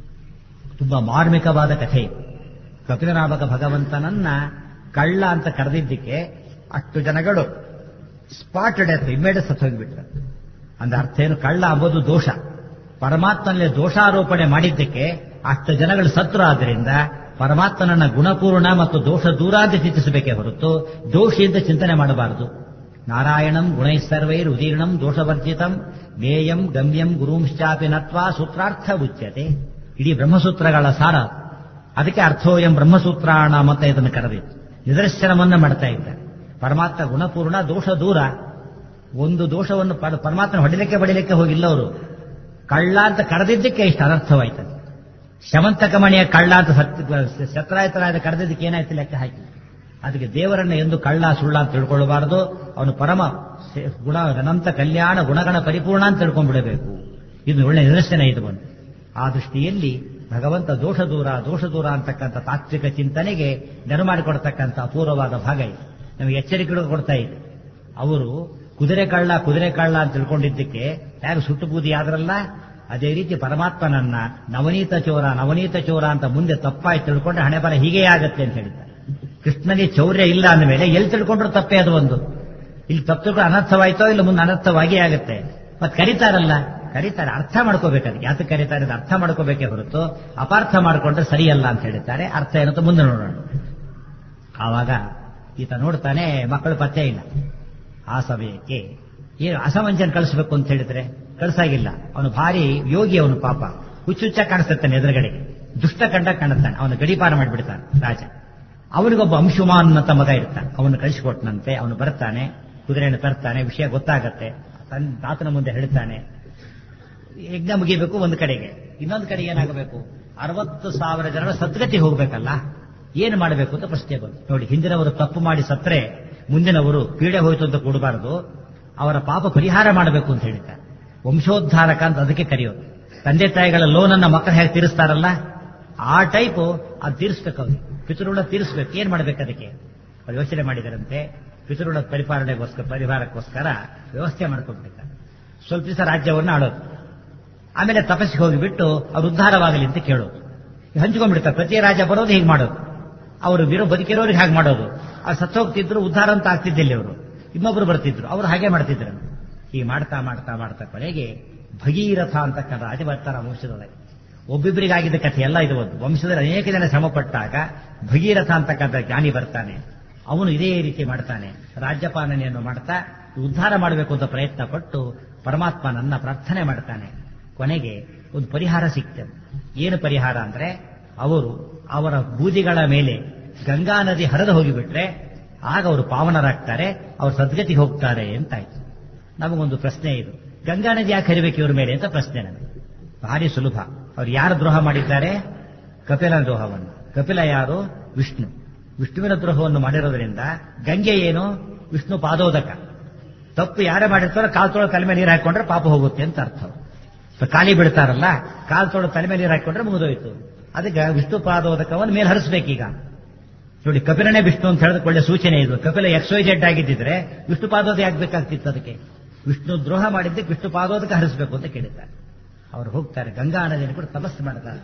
ತುಂಬಾ ಮಾರ್ಮಿಕವಾದ ಕಥೆ ಇದು ಕಪಿಲನಾಮಕ ಭಗವಂತನನ್ನ ಕಳ್ಳ ಅಂತ ಕರೆದಿದ್ದಕ್ಕೆ ಅಷ್ಟು ಜನಗಳು ಸ್ಪಾಟ್ ಡೆತ್ ಇಮ್ಮೇಡೆ ಸತ್ತು ಹೋಗಿಬಿಟ್ರು ಅಂದ ಅರ್ಥ ಏನು ಕಳ್ಳ ಅಂಬೋದು ದೋಷ ಪರಮಾತ್ಮನಲ್ಲಿ ದೋಷಾರೋಪಣೆ ಮಾಡಿದ್ದಕ್ಕೆ ಅಷ್ಟು ಜನಗಳು ಸತ್ರು ಆದ್ದರಿಂದ ಪರಮಾತ್ಮನನ್ನ ಗುಣಪೂರ್ಣ ಮತ್ತು ದೋಷ ದೂರ ಅಂತ ಚಿಂತಿಸಬೇಕೇ ಹೊರತು ದೋಷಿಯಿಂದ ಚಿಂತನೆ ಮಾಡಬಾರದು ನಾರಾಯಣಂ ಗುಣೈಸರ್ವೈರ್ ಉದೀರ್ಣಂ ದೋಷವರ್ಜಿತಂ ಜ್ಞೇಯಂ ಗಮ್ಯಂ ಗುರುಂಶ್ಚಾಪಿ ನತ್ವಾ ಸೂತ್ರಾರ್ಥ ಉಚ್ಯತೆ ಇಡೀ ಬ್ರಹ್ಮಸೂತ್ರಗಳ ಸಾರ ಅದಕ್ಕೆ ಅರ್ಥೋಯಂ ಬ್ರಹ್ಮಸೂತ್ರಾಣ ಅಂತ ಇದನ್ನು ಕರೆದಿತ್ತು ನಿದರ್ಶನವನ್ನ ಮಾಡ್ತಾ ಇದ್ದಾರೆ ಪರಮಾತ್ಮ ಗುಣಪೂರ್ಣ ದೋಷ ದೂರ ಒಂದು ದೋಷವನ್ನು ಪರಮಾತ್ಮ ಹೊಡಿಲಿಕ್ಕೆ ಬಡಿಲಿಕ್ಕೆ ಹೋಗಿಲ್ಲ ಅವರು ಕಳ್ಳ ಅಂತ ಕರೆದಿದ್ದಕ್ಕೆ ಇಷ್ಟು ಅನರ್ಥವಾಯ್ತು ಶಮಂತಕಮಣಿಯ ಕಳ್ಳ ಅಂತ ಸತ್ಯ ಶತ್ರಾಯತರಾದ ಕರೆದಿದ್ದಕ್ಕೆ ಏನಾಯ್ತು ಲೆಕ್ಕ ಹಾಕಿ ಅದಕ್ಕೆ ದೇವರನ್ನ ಎಂದು ಕಳ್ಳ ಸುಳ್ಳ ಅಂತ ತಿಳ್ಕೊಳ್ಳಬಾರದು ಅವನು ಪರಮ ಗುಣ ಅನಂತ ಕಲ್ಯಾಣ ಗುಣಗಣ ಪರಿಪೂರ್ಣ ಅಂತ ತಿಳ್ಕೊಂಡ್ಬಿಡಬೇಕು ಇದು ಒಳ್ಳೆ ನಿದರ್ಶನ ಇದು ಬಂದು ಆ ದೃಷ್ಟಿಯಲ್ಲಿ ಭಗವಂತ ದೋಷ ದೂರ ದೋಷ ದೂರ ಅಂತಕ್ಕಂಥ ತಾತ್ವಿಕ ಚಿಂತನೆಗೆ ನೆರವು ಮಾಡಿಕೊಡ್ತಕ್ಕಂಥ ಅಪೂರ್ವವಾದ ಭಾಗ ಇದು ನಮಗೆ ಎಚ್ಚರಿಕೆ ಕೊಡ್ತಾ ಇದೆ ಅವರು ಕುದುರೆ ಕಳ್ಳ ಕುದುರೆ ಕಳ್ಳ ಅಂತ ತಿಳ್ಕೊಂಡಿದ್ದಕ್ಕೆ ಯಾರು ಸುಟ್ಟು ಬೂದಿ ಆದ್ರಲ್ಲ ಅದೇ ರೀತಿ ಪರಮಾತ್ಮನನ್ನ ನವನೀತ ಚೋರ ನವನೀತ ಚೋರ ಅಂತ ಮುಂದೆ ತಪ್ಪಾಗಿ ತಿಳ್ಕೊಂಡ್ರೆ ಹಣೆ ಬರ ಹೀಗೆ ಆಗತ್ತೆ ಅಂತ ಹೇಳಿದ್ದಾರೆ ಕೃಷ್ಣನಿಗೆ ಚೌರ್ಯ ಇಲ್ಲ ಅಂದ ಮೇಲೆ ಎಲ್ಲಿ ತಿಳ್ಕೊಂಡ್ರು ತಪ್ಪೇ ಅದು ಒಂದು ಇಲ್ಲಿ ತಪ್ಪು ತಿಳ್ಕೊಂಡು ಅನರ್ಥವಾಯ್ತೋ ಇಲ್ಲ ಮುಂದೆ ಅನರ್ಥವಾಗಿ ಆಗುತ್ತೆ ಮತ್ತೆ ಕರೀತಾರಲ್ಲ ಕರೀತಾರೆ ಅರ್ಥ ಮಾಡ್ಕೋಬೇಕು ಅದಕ್ಕೆ ಯಾತಕ್ಕೆ ಕರೀತಾರೆ ಅದು ಅರ್ಥ ಮಾಡ್ಕೋಬೇಕೇ ಹೊರತು ಅಪಾರ್ಥ ಮಾಡ್ಕೊಂಡ್ರೆ ಸರಿಯಲ್ಲ ಅಂತ ಹೇಳಿದ್ದಾರೆ ಅರ್ಥ ಏನಂತ ಮುಂದೆ ನೋಡೋಣ ಆವಾಗ ಈತ ನೋಡ್ತಾನೆ ಮಕ್ಕಳು ಪತ್ತೆ ಇಲ್ಲ ಆ ಸಮಯಕ್ಕೆ ಏನು ಅಸಮಂಜನ ಕಳಿಸ್ಬೇಕು ಅಂತ ಹೇಳಿದ್ರೆ ಕಳ್ಸಾಗಿಲ್ಲ ಅವನು ಭಾರಿ ಯೋಗಿ ಅವನು ಪಾಪ ಹುಚ್ಚುಚ್ಚ ಕಾಣಿಸ್ತಾನೆ ಎದುರುಗಡೆಗೆ ದುಷ್ಟ ಕಂಡ ಕಾಣುತ್ತಾನೆ ಅವನು ಗಡಿಪಾರ ಮಾಡಿಬಿಡ್ತಾನೆ ರಾಜ ಅವನಿಗೊಬ್ಬ ಅಂಶುಮಾನ್ ಅಂತ ಮಗ ಇರ್ತಾನೆ ಅವನು ಕಳಿಸಿಕೊಟ್ಟನಂತೆ ಅವನು ಬರ್ತಾನೆ ಕುದುರೆಯನ್ನು ತರ್ತಾನೆ ವಿಷಯ ಗೊತ್ತಾಗತ್ತೆ ತನ್ನ ತಾತನ ಮುಂದೆ ಹೇಳ್ತಾನೆ ಯಜ್ಞ ಮುಗಿಬೇಕು ಒಂದು ಕಡೆಗೆ ಇನ್ನೊಂದು ಕಡೆಗೆ ಏನಾಗಬೇಕು ಅರವತ್ತು ಸಾವಿರ ಜನರ ಸದ್ಗತಿ ಹೋಗ್ಬೇಕಲ್ಲ ಏನು ಮಾಡಬೇಕು ಅಂತ ಪ್ರಶ್ನೆ ಬಂತು ನೋಡಿ ಹಿಂದಿನವರು ತಪ್ಪು ಮಾಡಿ ಸತ್ರೆ ಮುಂದಿನವರು ಪೀಡೆ ಹೋಯ್ತು ಅಂತ ಕೊಡಬಾರದು ಅವರ ಪಾಪ ಪರಿಹಾರ ಮಾಡಬೇಕು ಅಂತ ಹೇಳಿದ್ದಾರೆ ವಂಶೋದ್ಧಾರಕ ಅಂತ ಅದಕ್ಕೆ ಕರೆಯೋದು ತಂದೆ ತಾಯಿಗಳ ಲೋನನ್ನ ಮಕ್ಕಳು ಹೇಗೆ ತೀರಿಸ್ತಾರಲ್ಲ ಆ ಟೈಪು ಅದು ತೀರಿಸ್ಬೇಕು ಅವ್ರಿಗೆ ಪಿತೃಋಣ ತೀರಿಸ್ಬೇಕು ಏನ್ ಮಾಡ್ಬೇಕು ಅದಕ್ಕೆ ಅವ್ರು ಯೋಚನೆ ಮಾಡಿದರಂತೆ ಪಿತೃಋಣ ಪರಿಪಾಲನೆಗೋಸ್ಕರ ಪರಿಹಾರಕ್ಕೋಸ್ಕರ ವ್ಯವಸ್ಥೆ ಮಾಡ್ಕೊಳ್ಬೇಕಾರೆ ಸ್ವಲ್ಪ ದಿವಸ ರಾಜ್ಯವನ್ನು ಆಳೋದು ಆಮೇಲೆ ತಪಸ್ಸಿಗೆ ಹೋಗಿಬಿಟ್ಟು ಅವ್ರು ಉದ್ಧಾರವಾಗಲಿ ಅಂತ ಕೇಳೋದು ಹಂಚ್ಕೊಂಡ್ಬಿಡ್ತಾರೆ ಪ್ರತಿ ರಾಜ ಬರೋದು ಹೀಗೆ ಮಾಡೋದು ಅವರು ಬಿರೋ ಬದುಕಿರೋರಿಗೆ ಹಾಗೆ ಮಾಡೋದು ಅವ್ರು ಸತ್ತು ಹೋಗ್ತಿದ್ರು ಉದ್ಧಾರ ಅಂತ ಆಗ್ತಿದ್ದಿಲ್ಲ ಅವರು ಇನ್ನೊಬ್ರು ಬರ್ತಿದ್ರು ಅವರು ಹಾಗೆ ಮಾಡ್ತಿದ್ರು ಹೀಗೆ ಮಾಡ್ತಾ ಮಾಡ್ತಾ ಮಾಡ್ತಾ ಕೊನೆಗೆ ಭಗೀರಥ ಅಂತಕ್ಕಂಥ ರಾಜ ಬರ್ತಾರ ವಂಶದೊಳಗೆ ಒಬ್ಬಿಬ್ಬರಿಗಾಗಿದ್ದ ಕಥೆ ಎಲ್ಲ ಇದು ಒಂದು ವಂಶದಲ್ಲಿ ಅನೇಕ ಜನ ಶ್ರಮಪಟ್ಟಾಗ ಭಗೀರಥ ಅಂತಕ್ಕಂಥ ಜ್ಞಾನಿ ಬರ್ತಾನೆ ಅವನು ಇದೇ ರೀತಿ ಮಾಡ್ತಾನೆ ರಾಜ್ಯಪಾಲನೆಯನ್ನು ಮಾಡ್ತಾ ಉದ್ಧಾರ ಮಾಡಬೇಕು ಅಂತ ಪ್ರಯತ್ನ ಪಟ್ಟು ಪರಮಾತ್ಮನನ್ನ ಪ್ರಾರ್ಥನೆ ಮಾಡ್ತಾನೆ ಕೊನೆಗೆ ಒಂದು ಪರಿಹಾರ ಸಿಗ್ತದೆ ಏನು ಪರಿಹಾರ ಅಂದ್ರೆ ಅವರು ಅವರ ಬೂದಿಗಳ ಮೇಲೆ ಗಂಗಾ ನದಿ ಹರಿದು ಹೋಗಿಬಿಟ್ರೆ ಆಗ ಅವರು ಪಾವನರಾಗ್ತಾರೆ ಅವರು ಸದ್ಗತಿಗೆ ಹೋಗ್ತಾರೆ ಅಂತಾಯ್ತು ನಮಗೊಂದು ಪ್ರಶ್ನೆ ಇದು ಗಂಗಾ ನದಿ ಯಾಕೆ ಹರಿಬೇಕು ಇವ್ರ ಮೇಲೆ ಅಂತ ಪ್ರಶ್ನೆ ನಮಗೆ ಭಾರಿ ಸುಲಭ ಅವ್ರು ಯಾರು ದ್ರೋಹ ಮಾಡಿದ್ದಾರೆ ಕಪಿಲ ದ್ರೋಹವನ್ನು ಕಪಿಲ ಯಾರು ವಿಷ್ಣು ವಿಷ್ಣುವಿನ ದ್ರೋಹವನ್ನು ಮಾಡಿರೋದ್ರಿಂದ ಗಂಗೆ ಏನು ವಿಷ್ಣು ಪಾದೋದಕ ತಪ್ಪು ಯಾರೇ ಮಾಡಿರ್ತಾರೋ ಕಾಲ್ ತೊಳೋ ತಲೆ ಮೇಲೆ ನೀರು ಹಾಕೊಂಡ್ರೆ ಪಾಪ ಹೋಗುತ್ತೆ ಅಂತ ಅರ್ಥ ಖಾಲಿ ಬಿಡ್ತಾರಲ್ಲ ಕಾಲ್ ತೊಳೋ ತಲೆ ಮೇಲೆ ನೀರು ಹಾಕೊಂಡ್ರೆ ಮುಗಿದೋಯ್ತು ಅದಕ್ಕೆ ವಿಷ್ಣು ಪಾದೋದಕವನ್ನು ಮೇಲೆ ಹರಿಸ್ಬೇಕೀಗ ನೋಡಿ ಕಪಿಲನೇ ವಿಷ್ಣು ಅಂತ ಹೇಳಿದ ಒಳ್ಳೆ ಸೂಚನೆ ಇದು ಕಪಿಲ ಎಕ್ಸ್ ವೈ ಜೆಡ್ ಆಗಿದ್ದಿದ್ರೆ ವಿಷ್ಣು ಪಾದೋದಯ ಆಗ್ಬೇಕಾಗ್ತಿತ್ತು ಅದಕ್ಕೆ ವಿಷ್ಣು ದ್ರೋಹ ಮಾಡಿದ್ದಕ್ಕೆ ವಿಷ್ಣು ಪಾದೋದಕ್ಕೆ ಹರಿಸಬೇಕು ಅಂತ ಕೇಳಿದ್ದಾರೆ ಅವರು ಹೋಗ್ತಾರೆ ಗಂಗಾ ನದಿಯನ್ನು ಕೂಡ ತಪಸ್ಸು ಮಾಡ್ತಾರೆ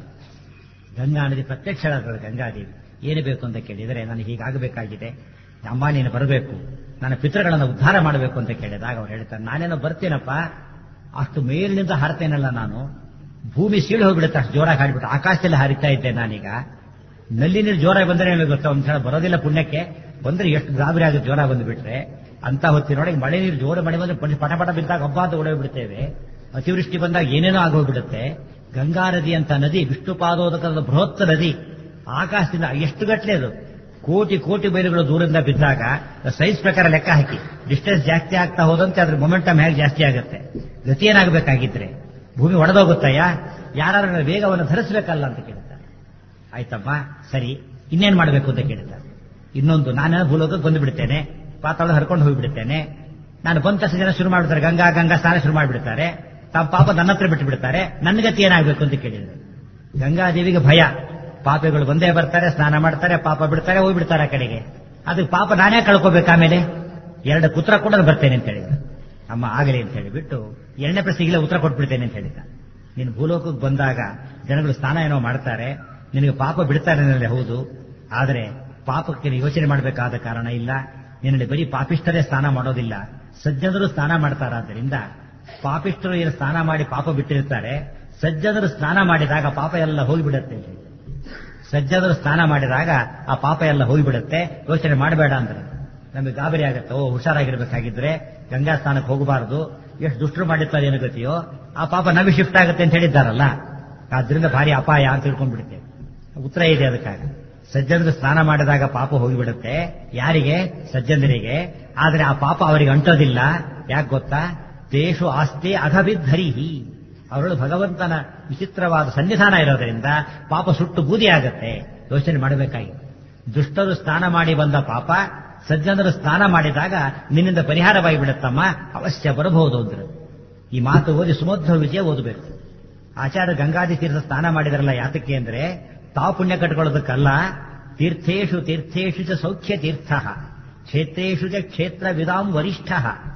ಗಂಗಾ ನದಿ ಪ್ರತ್ಯಕ್ಷಳಾದಳು ಗಂಗಾದೇವಿ ಏನು ಬೇಕು ಅಂತ ಕೇಳಿದರೆ ನನಗೆ ಹೀಗಾಗಬೇಕಾಗಿದೆ ಅಮ್ಮ ನೀನು ಬರಬೇಕು ನನ್ನ ಪಿತೃಗಳನ್ನು ಉದ್ಧಾರ ಮಾಡಬೇಕು ಅಂತ ಕೇಳಿದಾಗ ಅವ್ರು ಹೇಳ್ತಾರೆ ನಾನೇನೋ ಬರ್ತೀನಪ್ಪ ಅಷ್ಟು ಮೇಲಿನಿಂದ ಹಾರ್ತೇನಲ್ಲ ನಾನು ಭೂಮಿ ಸೀಳು ಹೋಗ್ಬಿಡುತ್ತೆ ಅಷ್ಟು ಜೋರಾಗಿ ಹಾಡ್ಬಿಟ್ಟು ಆಕಾಶದಲ್ಲಿ ಹಾರಿತಾ ಇದ್ದೆ ನಾನೀಗ ನಲ್ಲಿ ನೀರು ಜೋರಾಗಿ ಬಂದರೆ ನಿಮಗೆ ಗೊತ್ತಾ ಒಂದ್ ಸಲ ಬರೋದಿಲ್ಲ ಪುಣ್ಯಕ್ಕೆ ಬಂದ್ರೆ ಎಷ್ಟು ಗಾಬರಿ ಆಗುತ್ತೆ ಜೋರ ಬಂದುಬಿಟ್ರೆ ಅಂತ ಹೊತ್ತಿನೊಳಗೆ ಮಳೆ ನೀರು ಜೋರ ಮಳೆ ಬಂದ್ರೆ ಪಟ- ಪಟ ಪಟ ಬಿದ್ದಾಗ ಹಬ್ಬ ಅಂತ ಓಡೋಗ್ಬಿಡ್ತೇವೆ ಅತಿವೃಷ್ಟಿ ಬಂದಾಗ ಏನೇನೋ ಆಗೋಗ್ಬಿಡುತ್ತೆ ಗಂಗಾ ನದಿ ಅಂತ ನದಿ ವಿಷ್ಣು ಪಾದೋದಕದ ಬೃಹತ್ ನದಿ ಆಕಾಶದಿಂದ ಎಷ್ಟು ಗಟ್ಟಲೆ ಅದು ಕೋಟಿ ಕೋಟಿ ಬೈಲುಗಳು ದೂರದಿಂದ ಬಿದ್ದಾಗ ಸೈಜ್ ಪ್ರಕಾರ ಲೆಕ್ಕ ಹಾಕಿ ಡಿಸ್ಟೆನ್ಸ್ ಜಾಸ್ತಿ ಆಗ್ತಾ ಹೋದಂತೆ ಅದ್ರ ಮೊಮೆಂಟಮ್ ಹೇಗೆ ಜಾಸ್ತಿ ಆಗುತ್ತೆ ಗತಿ ಏನಾಗಬೇಕಾಗಿದ್ರೆ ಭೂಮಿ ಒಡೆದೋಗುತ್ತಯ್ಯ ಯಾರು ವೇಗವನ್ನು ಧರಿಸಬೇಕಲ್ಲ ಅಂತ ಕೇಳ್ತಾರೆ ಆಯ್ತಮ್ಮ ಸರಿ ಇನ್ನೇನ್ ಮಾಡಬೇಕು ಅಂತ ಕೇಳ್ತಾರೆ ಇನ್ನೊಂದು ನಾನು ಭೂಲೋಕಕ್ಕೆ ಬಂದು ಬಿಡ್ತೇನೆ ಪಾತಾಳ ಹರ್ಕೊಂಡು ಹೋಗಿಬಿಡ್ತೇನೆ ನಾನು ಬಂದ ತಕ್ಷಣ ಜನ ಶುರು ಮಾಡ್ಬಿಡ್ತಾರೆ ಗಂಗಾ ಗಂಗಾ ಸ್ನಾನ ಶುರು ಮಾಡಿಬಿಡ್ತಾರೆ ತಾವು ಪಾಪ ನನ್ನ ಹತ್ರ ಬಿಟ್ಟು ಬಿಡ್ತಾರೆ ನನ್ನ ಗತಿ ಏನಾಗಬೇಕು ಅಂತ ಕೇಳಿದ್ರು ಗಂಗಾದೇವಿಗೆ ಭಯ ಪಾಪಿಗಳು ಬಂದೇ ಬರ್ತಾರೆ ಸ್ನಾನ ಮಾಡ್ತಾರೆ ಪಾಪ ಬಿಡ್ತಾರೆ ಹೋಗ್ಬಿಡ್ತಾರೆ ಆ ಕಡೆಗೆ ಅದಕ್ಕೆ ಪಾಪ ನಾನೇ ಕಳ್ಕೋಬೇಕು ಆಮೇಲೆ ಎರಡು ಪುತ್ರ ಕೂಡ ನಾನು ಬರ್ತೇನೆ ಅಂತ ಹೇಳಿದ ಅಮ್ಮ ಆಗಲಿ ಅಂತ ಹೇಳಿಬಿಟ್ಟು ಎರಡನೇ ಪ್ರಶ್ನೆಗೆ ಉತ್ತರ ಕೊಟ್ಬಿಡ್ತೇನೆ ಅಂತ ಹೇಳಿದ ನೀನು ಭೂಲೋಕಕ್ಕೆ ಬಂದಾಗ ಜನಗಳು ಸ್ನಾನ ಏನೋ ಮಾಡ್ತಾರೆ ನಿನಗೆ ಪಾಪ ಬಿಡ್ತಾರೆ ಅನ್ನೋದೇ ಹೌದು ಆದರೆ ಪಾಪಕ್ಕೆ ನೀನು ಯೋಚನೆ ಮಾಡಬೇಕಾದ ಕಾರಣ ಇಲ್ಲ ನಿನ್ನಲ್ಲಿ ಬರೀ ಪಾಪಿಷ್ಟರೇ ಸ್ನಾನ ಮಾಡೋದಿಲ್ಲ ಸಜ್ಜನರು ಸ್ನಾನ ಮಾಡ್ತಾರಾದ್ದರಿಂದ ಪಾಪಿಷ್ಟರು ಏನು ಸ್ನಾನ ಮಾಡಿ ಪಾಪ ಬಿಟ್ಟಿರ್ತಾರೆ ಸಜ್ಜನರು ಸ್ನಾನ ಮಾಡಿದಾಗ ಪಾಪ ಎಲ್ಲ ಹೋಗಿಬಿಡುತ್ತೆ ಅಂತ ಹೇಳಿ. ಸಜ್ಜನರು ಸ್ನಾನ ಮಾಡಿದಾಗ ಆ ಪಾಪ ಎಲ್ಲ ಹೋಗಿಬಿಡುತ್ತೆ ಯೋಚನೆ ಮಾಡಬೇಡ ಅಂದ್ರೆ ನಮಗೆ ಗಾಬರಿ ಆಗುತ್ತೆ ಓ ಹುಷಾರಾಗಿರ್ಬೇಕಾಗಿದ್ರೆ ಗಂಗಾ ಸ್ನಾನಕ್ಕೆ ಹೋಗಬಾರದು ಎಷ್ಟು ದುಷ್ಟರು ಮಾಡಿರ್ತಾರೆ ಏನೋ ಗತಿಯೋ ಆ ಪಾಪ ನಮಗೆ ಶಿಫ್ಟ್ ಆಗುತ್ತೆ ಅಂತ ಹೇಳಿದ್ದಾರಲ್ಲ ಆದ್ರಿಂದ ಭಾರಿ ಅಪಾಯ ಅಂತ ತಿಳ್ಕೊಂಡ್ಬಿಡುತ್ತೆ ಉತ್ತರ ಇದೆ ಅದಕ್ಕಾಗ ಸಜ್ಜನರು ಸ್ನಾನ ಮಾಡಿದಾಗ ಪಾಪ ಹೋಗಿಬಿಡುತ್ತೆ ಯಾರಿಗೆ ಸಜ್ಜನರಿಗೆ ಆದರೆ ಆ ಪಾಪ ಅವರಿಗೆ ಅಂಟೋದಿಲ್ಲ ಯಾಕೆ ಗೊತ್ತಾ ತೇಷು ಆಸ್ತಿ ಅಘಬಿದ್ಧರಿಹಿ ಅವರೊಳು ಭಗವಂತನ ವಿಚಿತ್ರವಾದ ಸನ್ನಿಧಾನ ಇರೋದರಿಂದ ಪಾಪ ಸುಟ್ಟು ಬೂದಿ ಆಗತ್ತೆ ಯೋಚನೆ ಮಾಡಬೇಕಾಗಿದೆ ದುಷ್ಟರು ಸ್ನಾನ ಮಾಡಿ ಬಂದ ಪಾಪ ಸಜ್ಜನರು ಸ್ನಾನ ಮಾಡಿದಾಗ ನಿನ್ನಿಂದ ಪರಿಹಾರವಾಗಿ ಬಿಡುತ್ತಮ್ಮ ಅವಶ್ಯ ಬರಬಹುದು ಅಂದ್ರು ಈ ಮಾತು ಓದಿ ಸುಮಧ್ವ ವಿಜಯ ಓದಬೇಕು ಆಚಾರ್ಯ ಗಂಗಾದಿ ತೀರ್ಥ ಸ್ನಾನ ಮಾಡಿದ್ರಲ್ಲ ಯಾತಕ್ಕೆ ಅಂದ್ರೆ ತಾವು ಪುಣ್ಯ ಕಟ್ಕೊಳ್ಳೋದಕ್ಕಲ್ಲ ತೀರ್ಥೇಶು ತೀರ್ಥೇಶು ಚ ಸೌಖ್ಯ ತೀರ್ಥ ಕ್ಷೇತ್ರೇಶು ಚ ಕ್ಷೇತ್ರ ವಿದಾಂ ವರಿಷ್ಠ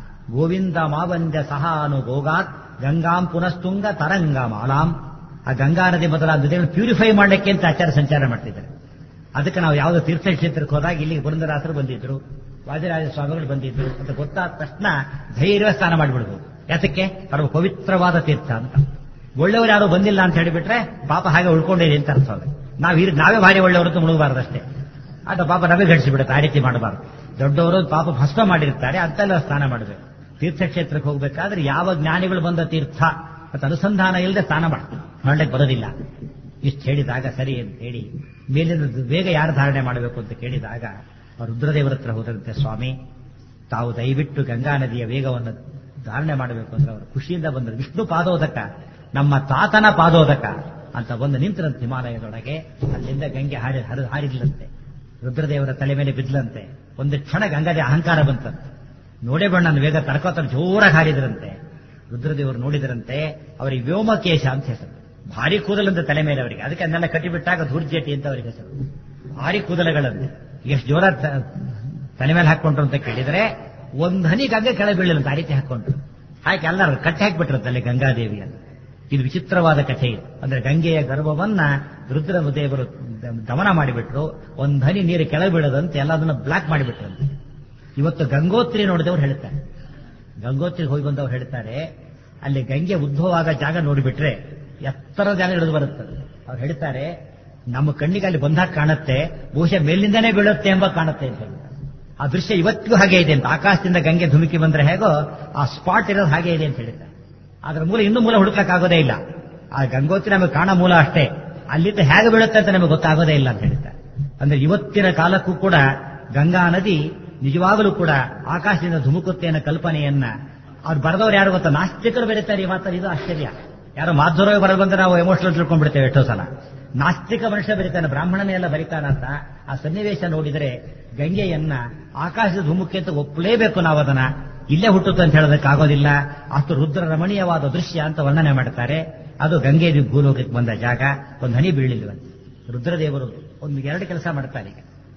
ಗೋವಿಂದ ಮಾವಂದ್ಯ ಸಹಾನು ಗೋಗಾತ್ ಗಂಗಾಂ ಪುನಸ್ತುಂಗ ತರಂಗ ಮಾಲಾಂ ಆ ಗಂಗಾ ನದಿ ಮೊದಲಾದ ನದಿಗಳನ್ನು ಪ್ಯೂರಿಫೈ ಮಾಡಲಿಕ್ಕೆ ಅಂತ ಆಚಾರ ಸಂಚಾರ ಮಾಡ್ತಿದ್ದಾರೆ ಅದಕ್ಕೆ ನಾವು ಯಾವುದೋ ತೀರ್ಥ ಕ್ಷೇತ್ರಕ್ಕೆ ಹೋದಾಗ ಇಲ್ಲಿಗೆ ಬೃಂದರಾಸರು ಬಂದಿದ್ರು ವಾದಿರಾಜ ಸ್ವಾಮಿಗಳು ಬಂದಿದ್ರು ಅಂತ ಗೊತ್ತಾದ ತಕ್ಷಣ ಧೈರ್ಯ ಸ್ನಾನ ಮಾಡಿಬಿಡ್ಬೋದು ಯಾತಕ್ಕೆ ಪರಮ ಪವಿತ್ರವಾದ ತೀರ್ಥ ಅಂತ ಒಳ್ಳೆಯವರು ಯಾರು ಬಂದಿಲ್ಲ ಅಂತ ಹೇಳಿಬಿಟ್ರೆ ಪಾಪ ಹಾಗೆ ಉಳ್ಕೊಂಡಿದೆ ಅಂತ ಅರ್ಥ ಅದು ನಾವು ಹಿರಿ ನಾವೇ ಭಾರಿ ಒಳ್ಳೆಯವರು ಅಂತ ಮುಳುಗಬಾರ್ದಷ್ಟೇ ಅದು ಪಾಪ ನಮಗೆ ಘಟಿಸಿಬಿಡುತ್ತೆ ಆ ರೀತಿ ಮಾಡಬಾರ್ದು ದೊಡ್ಡವರು ಪಾಪ ಭಸ್ಮ ಮಾಡಿರ್ತಾರೆ ಅಂತೆಲ್ಲ ಸ್ನಾನ ಮಾಡಬೇಕು ತೀರ್ಥಕ್ಷೇತ್ರಕ್ಕೆ ಹೋಗ್ಬೇಕಾದ್ರೆ ಯಾವ ಜ್ಞಾನಿಗಳು ಬಂದ ತೀರ್ಥ ಮತ್ತು ಅನುಸಂಧಾನ ಇಲ್ಲದೆ ಸ್ನಾನ ಮಾಡ್ತಾರೆ ಮಾಡಲಿಕ್ಕೆ ಬರೋದಿಲ್ಲ ಇಷ್ಟು ಹೇಳಿದಾಗ ಸರಿ ಅಂತ ಹೇಳಿ ಮೇಲಿನ ಬೇಗ ಯಾರು ಧಾರಣೆ ಮಾಡಬೇಕು ಅಂತ ಕೇಳಿದಾಗ ಅವರು ರುದ್ರದೇವರ ಹತ್ರ ಹೋದಂತೆ ಸ್ವಾಮಿ ತಾವು ದಯವಿಟ್ಟು ಗಂಗಾ ನದಿಯ ವೇಗವನ್ನು ಧಾರಣೆ ಮಾಡಬೇಕು ಅಂದ್ರೆ ಅವರು ಖುಷಿಯಿಂದ ಬಂದರು ವಿಷ್ಣು ಪಾದೋದಕ ನಮ್ಮ ತಾತನ ಪಾದೋದಕ ಅಂತ ಬಂದು ನಿಂತರಂತೆ ಹಿಮಾಲಯದೊಳಗೆ ಅಲ್ಲಿಂದ ಗಂಗೆ ಹಾರಿ ಹರಿದು ಹಾರಿದ್ಲಂತೆ ರುದ್ರದೇವರ ತಲೆ ಮೇಲೆ ಬಿದ್ದಂತೆ ಒಂದು ಕ್ಷಣ ಗಂಗಾದಿ ಅಹಂಕಾರ ಬಂತಂತೆ ನೋಡೇ ಬಣ್ಣ ನನ್ನ ವೇಗ ತಡ್ಕೋತ ಜೋರಾಗಿ ಹಾರಿದ್ರಂತೆ ರುದ್ರದೇವರು ನೋಡಿದರಂತೆ ಅವರಿಗೆ ವ್ಯೋಮಕೇಶ ಅಂತ ಹೆಸರು ಭಾರಿ ಕೂದಲಂತೆ ತಲೆ ಮೇಲೆ ಅವರಿಗೆ ಅದಕ್ಕೆ ಅದನ್ನೆಲ್ಲ ಕಟ್ಟಿಬಿಟ್ಟಾಗ ಧೂರ್ಜೇಟಿ ಅಂತ ಅವರಿಗೆ ಹೆಸರು ಭಾರಿ ಕೂದಲಗಳಂತೆ ಎಷ್ಟು ಜೋರ ತ- ತಲೆ ಮೇಲೆ ಹಾಕೊಂಡ್ರು ಅಂತ ಕೇಳಿದ್ರೆ ಒಂದ್ ಹನಿ ಗಂಗೆ ಕೆಳಗೆ ಬೀಳಲ್ಲ ಆ ರೀತಿ ಹಾಕೊಂಡ್ರು ಹಾಗೆ ಎಲ್ಲರೂ ಕಟ್ಟಿ ಹಾಕಿಬಿಟ್ರಂತಲ್ಲಿ ಗಂಗಾದೇವಿಯನ್ನು ಇದು ವಿಚಿತ್ರವಾದ ಕಥೆ ಇದು ಅಂದ್ರೆ ಗಂಗೆಯ ಗರ್ಭವನ್ನ ರುದ್ರ ದೇವರು ದಮನ ಮಾಡಿಬಿಟ್ರು ಒಂದ್ ಹನಿ ನೀರು ಕೆಳಗೆ ಬೀಳದಂತೆ ಎಲ್ಲದನ್ನ ಬ್ಲಾಕ್ ಮಾಡಿಬಿಟ್ರಂತೆ ಇವತ್ತು ಗಂಗೋತ್ರಿ ನೋಡಿದವ್ರು ಹೇಳ್ತಾರೆ ಗಂಗೋತ್ರಿಗೆ ಹೋಗಿ ಬಂದವ್ರು ಹೇಳ್ತಾರೆ ಅಲ್ಲಿ ಗಂಗೆ ಉದ್ಭವ ಆಗ ಜಾಗ ನೋಡಿಬಿಟ್ರೆ ಎತ್ತರ ಜಾಗ ಹಿಡಿದು ಬರುತ್ತದೆ ಅವ್ರು ಹೇಳ್ತಾರೆ ನಮ್ಮ ಕಣ್ಣಿಗೆ ಅಲ್ಲಿ ಬಂದಾಗ ಕಾಣುತ್ತೆ ಬಹುಶಃ ಮೇಲಿಂದನೇ ಬೀಳುತ್ತೆ ಎಂಬ ಕಾಣುತ್ತೆ ಅಂತ ಹೇಳ್ತಾರೆ ಆ ದೃಶ್ಯ ಇವತ್ತಿಗೂ ಹಾಗೆ ಇದೆ ಅಂತ ಆಕಾಶದಿಂದ ಗಂಗೆ ಧುಮುಕಿ ಬಂದ್ರೆ ಹೇಗೋ ಆ ಸ್ಪಾಟ್ ಇರೋದು ಹಾಗೆ ಇದೆ ಅಂತ ಹೇಳ್ತಾರೆ ಅದರ ಮೂಲ ಇನ್ನೂ ಮೂಲ ಹುಡುಕ್ಲಿಕ್ಕಾಗೋದೇ ಇಲ್ಲ ಆ ಗಂಗೋತ್ರಿ ನಮಗೆ ಕಾಣೋ ಮೂಲ ಅಷ್ಟೇ ಅಲ್ಲಿಂದ ಹೇಗೆ ಬೀಳುತ್ತೆ ಅಂತ ನಮಗೆ ಗೊತ್ತಾಗೋದೇ ಇಲ್ಲ ಅಂತ ಹೇಳ್ತಾರೆ ಅಂದ್ರೆ ಇವತ್ತಿನ ಕಾಲಕ್ಕೂ ಕೂಡ ಗಂಗಾ ನದಿ ನಿಜವಾಗಲೂ ಕೂಡ ಆಕಾಶದಿಂದ ಧುಮುಕುತ್ತೆ ಅನ್ನೋ ಕಲ್ಪನೆಯನ್ನ ಅವ್ರು ಬರೆದವ್ರು ಯಾರು ಗೊತ್ತಾ ನಾಸ್ತಿಕರು ಬರೀತಾರೆ ಈ ಮಾತಲ್ಲಿ ಇದು ಆಶ್ಚರ್ಯ ಯಾರೋ ಮಾಧ್ವರವಾಗಿ ಬರೆದು ಬಂದ್ರೆ ನಾವು ಎಮೋಷನಲ್ ತಿಳ್ಕೊಂಡ್ಬಿಡ್ತೇವೆ ಎಷ್ಟೋ ಸಲ ನಾಸ್ತಿಕ ಮನುಷ್ಯ ಬರೀತಾನೆ ಬ್ರಾಹ್ಮಣನೇ ಎಲ್ಲ ಬರೀತಾನಂತ ಆ ಸನ್ನಿವೇಶ ನೋಡಿದರೆ ಗಂಗೆಯನ್ನ ಆಕಾಶದ ಧುಮುಕ್ಕೆ ಅಂತ ಒಪ್ಪಲೇಬೇಕು ನಾವು ಅದನ್ನ ಇಲ್ಲೇ ಹುಟ್ಟುತ್ತೆ ಅಂತ ಹೇಳೋದಕ್ಕಾಗೋದಿಲ್ಲ ಅಷ್ಟು ರುದ್ರ ರಮಣೀಯವಾದ ದೃಶ್ಯ ಅಂತ ವರ್ಣನೆ ಮಾಡ್ತಾರೆ ಅದು ಗಂಗೆ ಭೂಲೋಕಕ್ಕೆ ಬಂದ ಜಾಗ ಒಂದು ಹನಿ ಬೀಳಿಲ್ವಂತೆ ರುದ್ರದೇವರು ಒಂದು ಎರಡು ಕೆಲಸ ಮಾಡ್ತಾರೆ ಈಗ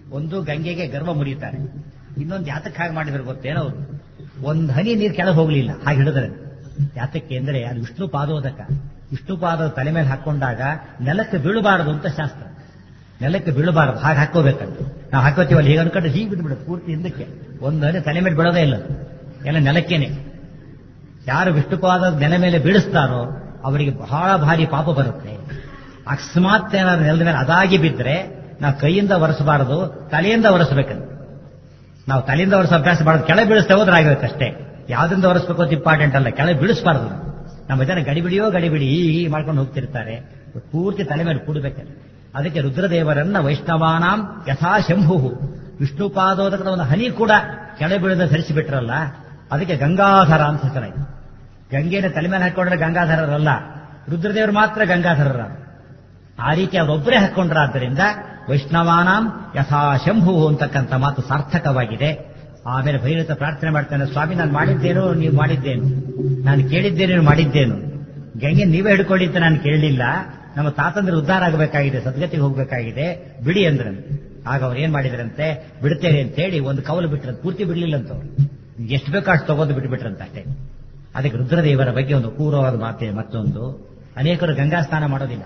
ಒಂದು ಗಂಗೆಗೆ ಗರ್ವ ಮುರಿತಾರೆ ಇನ್ನೊಂದು ಯಾತಕ್ಕೆ ಹಾಗೆ ಮಾಡಿದ್ರು ಗೊತ್ತೇನೋ ಅವರು ಒಂದು ಹನಿ ನೀರು ಕೆಳಗೆ ಹೋಗ್ಲಿಲ್ಲ ಹಾಗೆ ಹಿಡಿದ್ರೆ ಯಾತಕ್ಕೆ ಅಂದ್ರೆ ಅದು ವಿಷ್ಣು ಪಾದೋದಕ ವಿಷ್ಣು ಪಾದದ ತಲೆ ಮೇಲೆ ಹಾಕೊಂಡಾಗ ನೆಲಕ್ಕೆ ಬೀಳಬಾರದು ಅಂತ ಶಾಸ್ತ್ರ ನೆಲಕ್ಕೆ ಬೀಳಬಾರದು ಹಾಗೆ ಹಾಕೋಬೇಕಂತ ನಾವು ಹಾಕೋತೀವಲ್ಲ ಹೀಗೆ ಅನ್ಕೊಂಡು ಹೀಗೆ ಬಿಟ್ಬಿಡು ಪೂರ್ತಿ ಹಿಂದಕ್ಕೆ ಒಂದು ಹನಿ ತಲೆ ಮೇಲೆ ಬೀಳೋದೇ ಇಲ್ಲ ಎಲ್ಲ ನೆಲಕ್ಕೇನೆ ಯಾರು ವಿಷ್ಣುಪಾದ ನೆಲ ಮೇಲೆ ಬೀಳಿಸ್ತಾರೋ ಅವರಿಗೆ ಬಹಳ ಭಾರಿ ಪಾಪ ಬರುತ್ತೆ ಅಕಸ್ಮಾತ್ ಏನಾದ್ರು ನೆಲದ ಮೇಲೆ ಅದಾಗಿ ಬಿದ್ದರೆ ನಾವು ಕೈಯಿಂದ ಒರೆಸಬಾರದು ತಲೆಯಿಂದ ಒರೆಸಬೇಕಂತ ನಾವು ತಲೆಯಿಂದ ಒರೆಸೋ ಅಭ್ಯಾಸ ಮಾಡೋದು ಕೆಳಗೆ ಬೀಳಿಸ್ತೇ ಹೋದ್ರೆ ಆಗಬೇಕಷ್ಟೇ ಯಾವ್ದಿಂದ ಒರೆಸ್ಬೇಕು ಅಂತ ಇಂಪಾರ್ಟೆಂಟ್ ಅಲ್ಲ ಕೆಳಗೆ ಬೀಳಿಸಬಾರದು ನಮ್ಮ ಜನ ಗಡಿಬಿಡಿಯೋ ಗಡಿಬಿಡಿ ಈ ಈ ಮಾಡ್ಕೊಂಡು ಹೋಗ್ತಿರ್ತಾರೆ ಪೂರ್ತಿ ತಲೆ ಮೇಲೆ ಕೂಡಬೇಕಂತ ಅದಕ್ಕೆ ರುದ್ರದೇವರನ್ನ ವೈಷ್ಣವಾನಾಂ ಯಥಾ ಶಂಭು ವಿಷ್ಣು ಪಾದೋದಕದ ಒಂದು ಹನಿ ಕೂಡ ಕೆಳ ಬೀಳದ ಧರಿಸಿಬಿಟ್ರಲ್ಲ ಅದಕ್ಕೆ ಗಂಗಾಧರ ಅಂತ ಹೆಸರಾಯ್ತು ಗಂಗೆನ ತಲೆ ಮೇಲೆ ಹಾಕೊಂಡ್ರೆ ಗಂಗಾಧರರಲ್ಲ ರುದ್ರದೇವರು ಮಾತ್ರ ಗಂಗಾಧರರ ಆ ರೀತಿ ಅವರೊಬ್ಬರೇ ಹಾಕೊಂಡ್ರಾದ್ದರಿಂದ ವೈಷ್ಣವಾನಾಂ ಯಥಾ ಶಂಭು ಅಂತಕ್ಕಂಥ ಮಾತು ಸಾರ್ಥಕವಾಗಿದೆ ಆಮೇಲೆ ಭೈರತ ಪ್ರಾರ್ಥನೆ ಮಾಡ್ತಾನೆ ಸ್ವಾಮಿ ನಾನು ಮಾಡಿದ್ದೇನು ನೀವು ಮಾಡಿದ್ದೇನು ನಾನು ಕೇಳಿದ್ದೇನು ನೀವು ಮಾಡಿದ್ದೇನು ಗಂಗೆ ನೀವೇ ಹಿಡ್ಕೊಳ್ಳಿ ಅಂತ ನಾನು ಕೇಳಲಿಲ್ಲ ನಮ್ಮ ತಾತಂದ್ರೆ ಉದ್ಧಾರ ಆಗಬೇಕಾಗಿದೆ ಸದ್ಗತಿಗೆ ಹೋಗಬೇಕಾಗಿದೆ ಬಿಡಿ ಅಂದ್ರನ್ ಆಗ ಅವ್ರು ಏನ್ ಮಾಡಿದ್ರಂತೆ ಬಿಡ್ತೇನೆ ಅಂತ ಹೇಳಿ ಒಂದು ಕವಲು ಬಿಟ್ರಂತ ಪೂರ್ತಿ ಬಿಡ್ಲಿಲ್ಲಂತ ಅವ್ರು ಎಷ್ಟು ಬೇಕೋ ಅಷ್ಟು ತಗೊಂಡು ಬಿಟ್ಬಿಟ್ರಂತ ಅಷ್ಟೇ ಅದಕ್ಕೆ ರುದ್ರದೇವರ ಬಗ್ಗೆ ಒಂದು ಪೂರ್ವವಾದ ಮಾತೆ ಮತ್ತೊಂದು ಅನೇಕರು ಗಂಗಾ ಸ್ನಾನ ಮಾಡೋದಿಲ್ಲ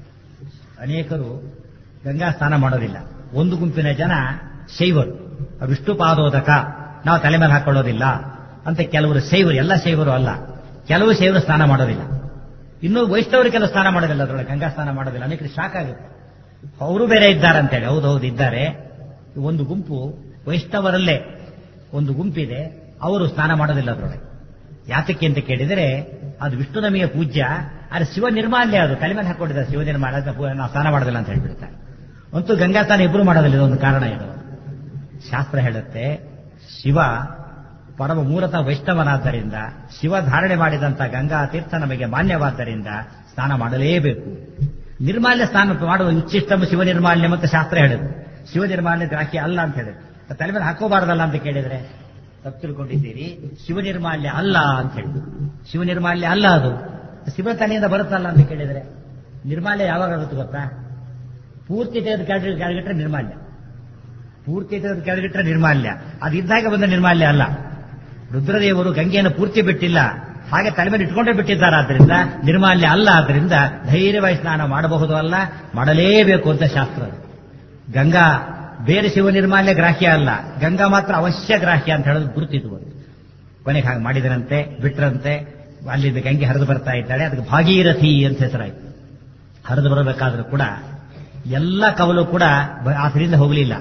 ಅನೇಕರು ಗಂಗಾ ಸ್ನಾನ ಮಾಡೋದಿಲ್ಲ ಒಂದು ಗುಂಪಿನ ಜನ ಶೈವರು ವಿಷ್ಣು ಪಾದೋದಕ ನಾವು ತಲೆ ಮೇಲೆ ಹಾಕೊಳ್ಳೋದಿಲ್ಲ ಅಂತ ಕೆಲವರು ಶೈವರು ಎಲ್ಲ ಶೈವರು ಅಲ್ಲ ಕೆಲವು ಶೈವರು ಸ್ನಾನ ಮಾಡೋದಿಲ್ಲ ಇನ್ನು ವೈಷ್ಣವರು ಕೆಲವು ಸ್ನಾನ ಮಾಡೋದಿಲ್ಲ ಅದರೊಳಗೆ ಗಂಗಾ ಸ್ನಾನ ಮಾಡೋದಿಲ್ಲ ಅನೇಕರು ಶಾಕ್ ಆಗುತ್ತೆ ಅವರು ಬೇರೆ ಇದ್ದಾರೆ ಅಂತೇಳಿ ಹೌದು ಹೌದು ಇದ್ದಾರೆ ಒಂದು ಗುಂಪು ವೈಷ್ಣವರಲ್ಲೇ ಒಂದು ಗುಂಪಿದೆ ಅವರು ಸ್ನಾನ ಮಾಡೋದಿಲ್ಲ ಅದರೊಳಗೆ ಯಾತಕ್ಕೆ ಅಂತ ಕೇಳಿದರೆ ಅದು ವಿಷ್ಣು ನಮಗೆ ಪೂಜ್ಯ ಆದರೆ ಶಿವ ನಿರ್ಮಾಲ್ಯ ಅದು ತಲೆ ಮೇಲೆ ಹಾಕೊಂಡಿದ್ದಾರೆ ಶಿವ ನಿರ್ಮಾಲ್ಯ ನಾವು ಸ್ನಾನ ಮಾಡೋದಿಲ್ಲ ಅಂತ ಹೇಳ್ಬಿಡ್ತಾರೆ ಅಂತೂ ಗಂಗಾ ಸ್ನಾನ ಇಬ್ಬರು ಮಾಡೋದಿಲ್ಲ ಇದೊಂದು ಕಾರಣ ಇದು ಶಾಸ್ತ್ರ ಹೇಳುತ್ತೆ ಶಿವ ಪರಮ ಮೂಲತಃ ವೈಷ್ಣವನಾದ್ದರಿಂದ ಶಿವ ಧಾರಣೆ ಮಾಡಿದಂತ ಗಂಗಾ ತೀರ್ಥ ನಮಗೆ ಮಾನ್ಯವಾದ್ದರಿಂದ ಸ್ನಾನ ಮಾಡಲೇಬೇಕು ನಿರ್ಮಾಲ್ಯ ಸ್ನಾನ ಮಾಡುವ ಉಚ್ಚಿಷ್ಟಮ ಶಿವ ನಿರ್ಮಾಲ್ಯ ಅಂತ ಶಾಸ್ತ್ರ ಹೇಳಿದ್ರು ಶಿವ ನಿರ್ಮಾಲ್ಯ ಗ್ರಾಹ್ಯ ಅಲ್ಲ ಅಂತ ಹೇಳಿದ್ರು ತಲೆ ಮೇಲೆ ಹಾಕೋಬಾರದಲ್ಲ ಅಂತ ಕೇಳಿದ್ರೆ ತಪ್ಪು ತಿಳ್ಕೊಂಡಿದ್ದೀರಿ ಶಿವ ನಿರ್ಮಾಲ್ಯ ಅಲ್ಲ ಅಂತ ಹೇಳಿದ್ರು ಶಿವ ನಿರ್ಮಾಲ್ಯ ಅಲ್ಲ ಅದು ಶಿವ ತಲೆಯಿಂದ ಬರುತ್ತಲ್ಲ ಅಂತ ಕೇಳಿದ್ರೆ ನಿರ್ಮಾಲ್ಯ ಯಾವಾಗ ಆಗುತ್ತೆ ಗೊತ್ತಾ ಪೂರ್ತಿ ತೆಗೆದು ಕೆಳಗೆ ಕೆಳಗಿಟ್ರೆ ನಿರ್ಮಾಲ್ಯ ಪೂರ್ತಿ ತೆಗೆದು ಕೆಳಗಿಟ್ರೆ ನಿರ್ಮಾಲ್ಯ ಅದು ಇದ್ದಾಗ ಬಂದ ನಿರ್ಮಾಲ್ಯ ಅಲ್ಲ ರುದ್ರದೇವರು ಗಂಗೆಯನ್ನು ಪೂರ್ತಿ ಬಿಟ್ಟಿಲ್ಲ ಹಾಗೆ ತಲೆ ಮೇಲೆ ಇಟ್ಕೊಂಡೇ ಬಿಟ್ಟಿದ್ದಾರೆ ಆದ್ರಿಂದ ನಿರ್ಮಾಲ್ಯ ಅಲ್ಲ ಆದ್ರಿಂದ ಧೈರ್ಯವಾಗಿ ಸ್ನಾನ ಮಾಡಬಹುದು ಅಲ್ಲ ಮಾಡಲೇಬೇಕು ಅಂತ ಶಾಸ್ತ್ರ ಗಂಗಾ ಬೇರೆ ಶಿವ ನಿರ್ಮಾಲ್ಯ ಗ್ರಾಹ್ಯ ಅಲ್ಲ ಗಂಗಾ ಮಾತ್ರ ಅವಶ್ಯ ಗ್ರಾಹ್ಯ ಅಂತ ಹೇಳೋದು ಗುರುತಿದ್ದು ಕೊನೆಗೆ ಹಾಗೆ ಮಾಡಿದರಂತೆ ಬಿಟ್ರಂತೆ ಅಲ್ಲಿಂದ ಗಂಗೆ ಹರಿದು ಬರ್ತಾ ಇದ್ದಾಳೆ ಅದಕ್ಕೆ ಭಾಗೀರಥಿ ಅಂತ ಹೆಸರಾಯ್ತು ಹರಿದು ಬರಬೇಕಾದ್ರೂ ಕೂಡ ಎಲ್ಲ ಕವಲು ಕೂಡ ಆತರಿಂದ ಹೋಗಲಿಲ್ಲ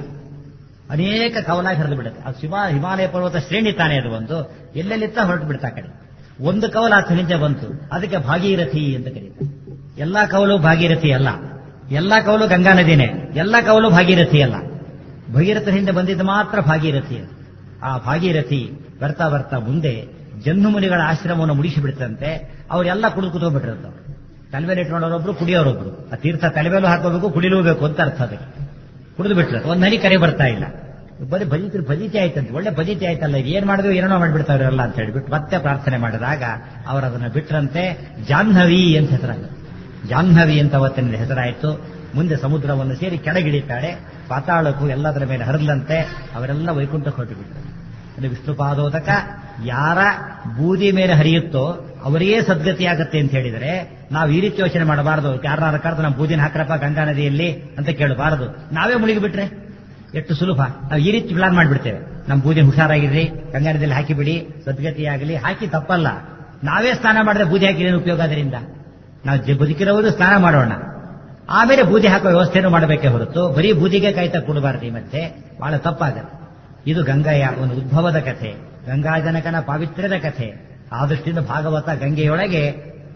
ಅನೇಕ ಕವಲಾಗಿ ಹರಿದು ಬಿಡುತ್ತೆ ಅದು ಶಿವ ಹಿಮಾಲಯ ಪರ್ವತ ಶ್ರೇಣಿ ತಾನೇ ಅದು ಒಂದು ಎಲ್ಲೆಲ್ಲಿತ್ತ ಹೊರಟು ಬಿಡ್ತಾ ಕಡೆ ಒಂದು ಕವಲು ಆತನಿಂದ ಬಂತು ಅದಕ್ಕೆ ಭಾಗೀರಥಿ ಅಂತ ಕರೀತಾರೆ ಎಲ್ಲಾ ಕವಲು ಭಾಗೀರಥಿ ಅಲ್ಲ ಎಲ್ಲಾ ಕವಲು ಗಂಗಾ ನದಿನೇ ಎಲ್ಲಾ ಕವಲು ಭಾಗೀರಥಿ ಅಲ್ಲ ಭಗೀರಥ ಹಿಂದೆ ಬಂದಿದ್ದು ಮಾತ್ರ ಭಾಗೀರಥಿ ಆ ಭಾಗೀರಥಿ ಬರ್ತಾ ಬರ್ತಾ ಮುಂದೆ ಜನ್ಮುನಿಗಳ ಆಶ್ರಮವನ್ನು ಮುಡಿಸಿ ಬಿಡ್ತಂತೆ ಅವರೆಲ್ಲ ಕುಡಿದು ಕೂತ್ಕೊಂಡ್ಬಿಟ್ಟಿರ್ತ ತಲೆ ಮೇಲೆ ಇಟ್ಕೊಂಡವರೊಬ್ರು ಕುಡಿಯೋರೊಬ್ರು ಆ ತೀರ್ಥ ತಲೆ ಮೇಲೂ ಹಾಕೋಬೇಕು ಕುಡಿಲೂಬೇಕು ಅಂತ ಅರ್ಥ ಅದಕ್ಕೆ ಕುಡಿದು ಬಿಟ್ರೆ ಒಂದ್ ನನಿ ಕರೆ ಬರ್ತಾ ಇಲ್ಲ ಬರೀ ಭಜಿತ ಭಜಿತಿ ಆಯ್ತಂತೆ ಒಳ್ಳೆ ಭಜಿತಿ ಆಯ್ತಲ್ಲ ಏನ್ ಮಾಡಿದ್ರು ಏನೋ ಮಾಡ್ಬಿಡ್ತಾವ್ರಲ್ಲ ಅಂತ ಹೇಳ್ಬಿಟ್ಟು ಮತ್ತೆ ಪ್ರಾರ್ಥನೆ ಮಾಡಿದಾಗ ಅವರು ಅದನ್ನ ಬಿಟ್ರಂತೆ ಜಾಹ್ನವಿ ಅಂತ ಹೆಸರಾಗುತ್ತೆ ಜಾಹ್ನವಿ ಅಂತ ಅವತ್ತಿನ ಹೆಸರಾಯಿತು ಮುಂದೆ ಸಮುದ್ರವನ್ನು ಸೇರಿ ಕೆಳಗಿಳಿತಾಳೆ ಪಾತಾಳಕ್ಕೂ ಎಲ್ಲದರ ಮೇಲೆ ಹರಿದಂತೆ ಅವರೆಲ್ಲ ವೈಕುಂಠಕ್ಕೆ ಹೊರಟು ಬಿಟ್ಟರು ಅಂದ್ರೆ ವಿಷ್ಣು ಪಾದೋದಕ ಯಾರ ಬೂದಿ ಮೇಲೆ ಹರಿಯುತ್ತೋ ಅವರಿಗೆ ಸದ್ಗತಿಯಾಗತ್ತೆ ಅಂತ ಹೇಳಿದರೆ ನಾವು ಈ ರೀತಿ ಯೋಚನೆ ಮಾಡಬಾರದು ಯಾರನ್ನಾರ ಕರೆದು ನಮ್ಮ ಬೂದಿನ ಹಾಕ್ರಪ್ಪ ಗಂಗಾ ನದಿಯಲ್ಲಿ ಅಂತ ಕೇಳಬಾರದು ನಾವೇ ಮುಳುಗಿಬಿಟ್ರೆ ಎಷ್ಟು ಸುಲಭ ನಾವು ಈ ರೀತಿ ಪ್ಲಾನ್ ಮಾಡಿಬಿಡ್ತೇವೆ ನಮ್ಮ ಬೂದಿನ ಹುಷಾರಾಗಿರ್ರಿ ಗಂಗಾ ನದಿಯಲ್ಲಿ ಹಾಕಿಬಿಡಿ ಸದ್ಗತಿಯಾಗಲಿ ಹಾಕಿ ತಪ್ಪಲ್ಲ ನಾವೇ ಸ್ನಾನ ಮಾಡಿದ್ರೆ ಬೂದಿ ಹಾಕಿದ್ರೆ ಉಪಯೋಗ ಅದರಿಂದ ನಾವು ಬದುಕಿರೋದು ಸ್ನಾನ ಮಾಡೋಣ ಆಮೇಲೆ ಬೂದಿ ಹಾಕೋ ವ್ಯವಸ್ಥೆನೂ ಮಾಡಬೇಕೇ ಹೊರತು ಬರೀ ಬೂದಿಗೆ ಕಾಯ್ತಾ ಕೊಡಬಾರ್ದು ಈ ಮತ್ತೆ ಬಹಳ ತಪ್ಪಾಗತ್ತೆ ಇದು ಗಂಗೆಯ ಒಂದು ಉದ್ಭವದ ಕಥೆ ಗಂಗಾಜನಕನ ಪಾವಿತ್ರ್ಯದ ಕಥೆ ಆ ದೃಷ್ಟಿಯಿಂದ ಭಾಗವತ ಗಂಗೆಯೊಳಗೆ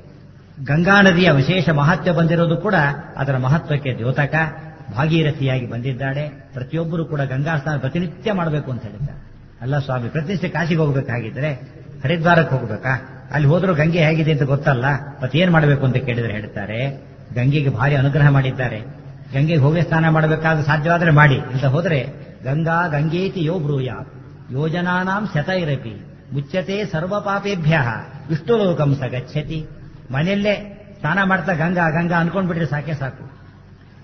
ಗಂಗಾ ನದಿಯ ವಿಶೇಷ ಮಹತ್ವ ಬಂದಿರೋದು ಕೂಡ ಅದರ ಮಹತ್ವಕ್ಕೆ ದ್ಯೋತಕ ಭಾಗೀರಥಿಯಾಗಿ ಬಂದಿದ್ದಾಳೆ ಪ್ರತಿಯೊಬ್ಬರು ಕೂಡ ಗಂಗಾ ಸ್ನಾನ ಪ್ರತಿನಿತ್ಯ ಮಾಡಬೇಕು ಅಂತ ಹೇಳಿದ್ದಾರೆ ಅಲ್ಲ ಸ್ವಾಮಿ ಪ್ರತಿನಿತ್ಯ ಕಾಶಿಗೆ ಹೋಗ್ಬೇಕಾಗಿದ್ರೆ ಹರಿದ್ವಾರಕ್ಕೆ ಹೋಗ್ಬೇಕಾ ಅಲ್ಲಿ ಹೋದ್ರೂ ಗಂಗೆ ಹೇಗಿದೆ ಅಂತ ಗೊತ್ತಲ್ಲ ಮತ್ತೇನ್ ಮಾಡಬೇಕು ಅಂತ ಕೇಳಿದ್ರೆ ಹೇಳ್ತಾರೆ ಗಂಗೆಗೆ ಭಾರಿ ಅನುಗ್ರಹ ಮಾಡಿದ್ದಾರೆ ಗಂಗೆಗೆ ಹೋಗಿ ಸ್ನಾನ ಮಾಡಬೇಕಾದ್ರೆ ಸಾಧ್ಯವಾದ್ರೆ ಮಾಡಿ ಅಂತ ಹೋದ್ರೆ ಗಂಗಾ ಗಂಗೇತಿ ಯೋ ಬ್ರೂಯ ಯೋಜನಾನಾಂ ಶತೈರಪಿ ಮುಚ್ಚತೆ ಸರ್ವ ಪಾಪೇಭ್ಯ ವಿಷ್ಣು ಲೋಕಂ ಸ ಗಚ್ಚತಿ ಮನೆಯಲ್ಲೇ ಸ್ನಾನ ಮಾಡ್ತಾ ಗಂಗಾ ಗಂಗಾ ಅನ್ಕೊಂಡ್ಬಿಟ್ರೆ ಸಾಕೆ ಸಾಕು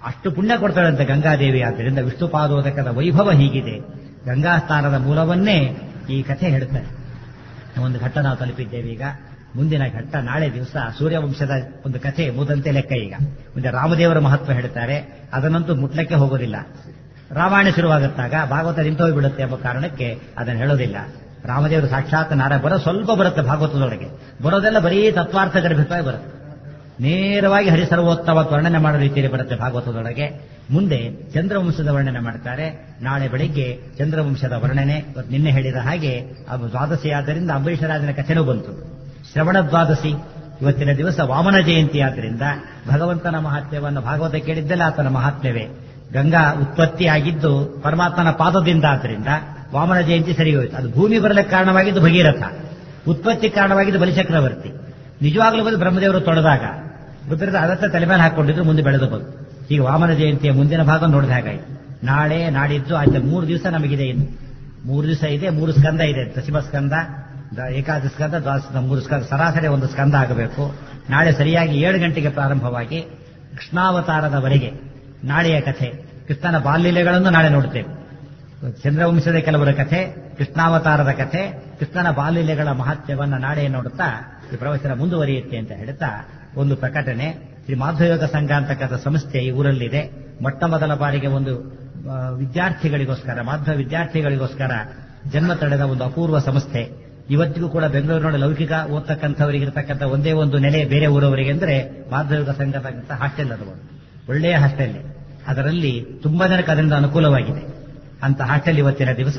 ಅಷ್ಟು ಪುಣ್ಯ ಕೊಡ್ತಾಳಂತೆ ಗಂಗಾದೇವಿ ಆದ್ದರಿಂದ ವಿಷ್ಣುಪಾದೋದಕದ ವೈಭವ ಹೀಗಿದೆ ಗಂಗಾ ಸ್ಥಾನದ ಮೂಲವನ್ನೇ ಈ ಕಥೆ ಹೇಳ್ತಾರೆ ಒಂದು ಘಟ್ಟ ನಾವು ತಲುಪಿದ್ದೇವೆ ಈಗ ಮುಂದಿನ ಘಟ್ಟ ನಾಳೆ ದಿವಸ ಸೂರ್ಯವಂಶದ ಒಂದು ಕಥೆ ಮುದಂತೆ ಲೆಕ್ಕ ಈಗ ಮುಂದೆ ರಾಮದೇವರ ಮಹತ್ವ ಹೇಳ್ತಾರೆ ಅದನ್ನಂತೂ ಮುಟ್ಲಕ್ಕೆ ಹೋಗೋದಿಲ್ಲ ರಾಮಾಯಣ ಶುರುವಾಗುತ್ತಾಗ ಭಾಗವತ ನಿಂತೋಗ್ಬಿಡುತ್ತೆ ಎಂಬ ಕಾರಣಕ್ಕೆ ಅದನ್ನು ಹೇಳೋದಿಲ್ಲ ರಾಮದೇವರು ಸಾಕ್ಷಾತ್ ನಾರ ಬರೋ ಸ್ವಲ್ಪ ಬರುತ್ತೆ ಭಾಗವತದೊಳಗೆ ಬರೋದೆಲ್ಲ ಬರೀ ತತ್ವಾರ್ಥ ಗರ್ಭಿತವಾಗಿ ಬರುತ್ತೆ ನೇರವಾಗಿ ಹರಿಸರ್ವೋತ್ತಮ ವರ್ಣನೆ ಮಾಡೋ ರೀತಿಯಲ್ಲಿ ಬರುತ್ತೆ ಭಾಗವತದೊಳಗೆ ಮುಂದೆ ಚಂದ್ರವಂಶದ ವರ್ಣನೆ ಮಾಡ್ತಾರೆ ನಾಳೆ ಬೆಳಿಗ್ಗೆ ಚಂದ್ರವಂಶದ ವರ್ಣನೆ ಇವತ್ತು ನಿನ್ನೆ ಹೇಳಿದ ಹಾಗೆ ಅದು ದ್ವಾದಶಿ ಆದ್ದರಿಂದ ಅಂಬರೀಷರಾಜನ ಕಥೆನೂ ಬಂತು ಶ್ರವಣ ದ್ವಾದಶಿ ಇವತ್ತಿನ ದಿವಸ ವಾಮನ ಜಯಂತಿ ಆದ್ದರಿಂದ ಭಗವಂತನ ಮಹಾತ್ಮ್ಯವನ್ನು ಭಾಗವತ ಕೇಳಿದ್ದೆಲ್ಲ ಆತನ ಮಹಾತ್ಮ್ಯವೇ ಗಂಗಾ ಉತ್ಪತ್ತಿ ಆಗಿದ್ದು ಪರಮಾತ್ಮನ ಪಾದದಿಂದ ಆದ್ದರಿಂದ ವಾಮನ ಜಯಂತಿ ಸರಿ ಹೋಯಿತು ಅದು ಭೂಮಿ ಬರಲಿಕ್ಕೆ ಕಾರಣವಾಗಿದ್ದು ಭಗೀರಥ ಉತ್ಪತ್ತಿ ಕಾರಣವಾಗಿದ್ದು ಬಲಿಚಕ್ರವರ್ತಿ ನಿಜವಾಗ್ಲೂ ಬಂದು ಬ್ರಹ್ಮದೇವರು ತೊಳೆದಾಗ ರುದ್ರದ ಅದತ್ತ ತಲೆ ಮೇಲೆ ಹಾಕೊಂಡಿದ್ರು ಮುಂದೆ ಬೆಳೆದು ಬಂತು ಈಗ ವಾಮನ ಜಯಂತಿಯ ಮುಂದಿನ ಭಾಗ ನೋಡಿದ ಹಾಗಾಯ್ತು ನಾಳೆ ನಾಡಿದ್ದು ಆಯ್ತು ಮೂರು ದಿವಸ ನಮಗಿದೆ ಇನ್ನು ಮೂರು ದಿವಸ ಇದೆ ಮೂರು ಸ್ಕಂದ ಇದೆ ದಶಮ ಸ್ಕಂದ ದ- ಏಕಾದಶ ಸ್ಕಂದ ದ್ವಾದಶ ಮೂರು ಸ್ಕಂದ ಸರಾಸರಿ ಒಂದು ಸ್ಕಂದ ಆಗಬೇಕು ನಾಳೆ ಸರಿಯಾಗಿ ಏಳು ಗಂಟೆಗೆ ಪ್ರಾರಂಭವಾಗಿ ಕೃಷ್ಣಾವತಾರದವರೆಗೆ ನಾಳೆಯ ಕಥೆ ಕೃಷ್ಣನ ಬಾಲ್ಯಲೆಗಳನ್ನು ನಾಳೆ ನೋಡುತ್ತೇವೆ ಚಂದ್ರವಂಶದ ಕೆಲವರ ಕಥೆ ಕೃಷ್ಣಾವತಾರದ ಕಥೆ ಕೃಷ್ಣನ ಬಾಲ್ಯಲೆಗಳ ಮಹತ್ಯವನ್ನ ನಾಳೆ ನೋಡುತ್ತಾ ಈ ಪ್ರವಚನ ಮುಂದುವರಿಯುತ್ತೆ ಅಂತ ಹೇಳ್ತಾ ಒಂದು ಪ್ರಕಟಣೆ ಶ್ರೀ ಮಾಧವಯೋಗ ಸಂಘ ಅಂತಕ್ಕಂಥ ಸಂಸ್ಥೆ ಈ ಊರಲ್ಲಿದೆ ಮೊಟ್ಟ ಮೊದಲ ಬಾರಿಗೆ ಒಂದು ಆ, ವಿದ್ಯಾರ್ಥಿಗಳಿಗೋಸ್ಕರ ಮಾಧ್ವ ವಿದ್ಯಾರ್ಥಿಗಳಿಗೋಸ್ಕರ ಜನ್ಮ ತಳೆದ ಒಂದು ಅಪೂರ್ವ ಸಂಸ್ಥೆ ಇವತ್ತಿಗೂ ಕೂಡ ಬೆಂಗಳೂರಿನೊಳಗೆ ಲೌಕಿಕ ಓದ್ತಕ್ಕಂಥವರಿಗೆ ಇರತಕ್ಕಂಥ ಒಂದೇ ಒಂದು ನೆಲೆ ಬೇರೆ ಊರವರಿಗೆ ಅಂದ್ರೆ ಮಾಧ್ವಯೋಗ ಸಂಘದ ಹಾಸ್ಟೆಲ್ ಅದು ಒಂದು. ಒಳ್ಳೆಯ ಹಾಸ್ಟೆಲ್ ಅದರಲ್ಲಿ ತುಂಬಾ ಜನಕ್ಕೆ ಅದರಿಂದ ಅನುಕೂಲವಾಗಿದೆ ಅಂತ ಹಾಸ್ಟೆಲ್ ಇವತ್ತಿನ ದಿವಸ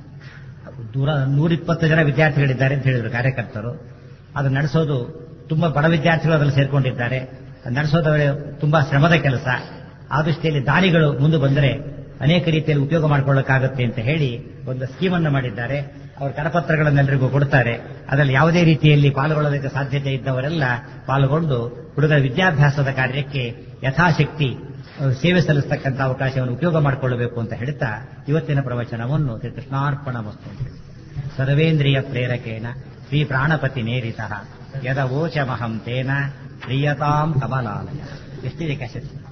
ದೂರ ನೂರಿಪ್ಪತ್ತು ಜನ ವಿದ್ಯಾರ್ಥಿಗಳಿದ್ದಾರೆ ಅಂತ ಹೇಳಿದ್ರು ಕಾರ್ಯಕರ್ತರು ಅದು ನಡೆಸೋದು ತುಂಬಾ ಬಡ ವಿದ್ಯಾರ್ಥಿಗಳು ಅದರಲ್ಲಿ ಸೇರ್ಕೊಂಡಿದ್ದಾರೆ ಅದು ನಡೆಸೋದು ತುಂಬಾ ಶ್ರಮದ ಕೆಲಸ ಆ ದೃಷ್ಟಿಯಲ್ಲಿ ದಾನಿಗಳು ಮುಂದೆ ಬಂದರೆ ಅನೇಕ ರೀತಿಯಲ್ಲಿ ಉಪಯೋಗ ಮಾಡಿಕೊಳ್ಳಕ್ಕಾಗುತ್ತೆ ಅಂತ ಹೇಳಿ ಒಂದು ಸ್ಕೀಮ್ ಅನ್ನು ಮಾಡಿದ್ದಾರೆ ಅವರ ಕರಪತ್ರಗಳನ್ನೆಲ್ಲರಿಗೂ ಕೊಡ್ತಾರೆ ಅದರಲ್ಲಿ ಯಾವುದೇ ರೀತಿಯಲ್ಲಿ ಪಾಲ್ಗೊಳ್ಳೋದಕ್ಕೆ ಸಾಧ್ಯತೆ ಇದ್ದವರೆಲ್ಲ ಪಾಲ್ಗೊಂಡು ಹುಡುಗರ ವಿದ್ಯಾಭ್ಯಾಸದ ಕಾರ್ಯಕ್ಕೆ ಯಥಾಶಕ್ತಿ ಅಹ್, ಸೇವೆ ಸಲ್ಲಿಸತಕ್ಕಂಥ ಅವಕಾಶವನ್ನು ಉಪಯೋಗ ಮಾಡಿಕೊಳ್ಳಬೇಕು ಅಂತ ಹೇಳ್ತಾ ಇವತ್ತಿನ ಪ್ರವಚನವನ್ನು ಶ್ರೀ ಕೃಷ್ಣಾರ್ಪಣ ವಸ್ತು ಅಂತ ಹೇಳಿ. ಸರ್ವೇಂದ್ರಿಯ ಪ್ರೇರಕೇನ ಶ್ರೀ ಪ್ರಾಣಪತಿ ನೇರಿತ ಯದ ಓಚಮಹಂ ತೇನ ಪ್ರಿಯತಾಂ ಕಮಲಾಲಯ ಎಷ್ಟಿದೆ ಕ್ಯಾಸೆಟ್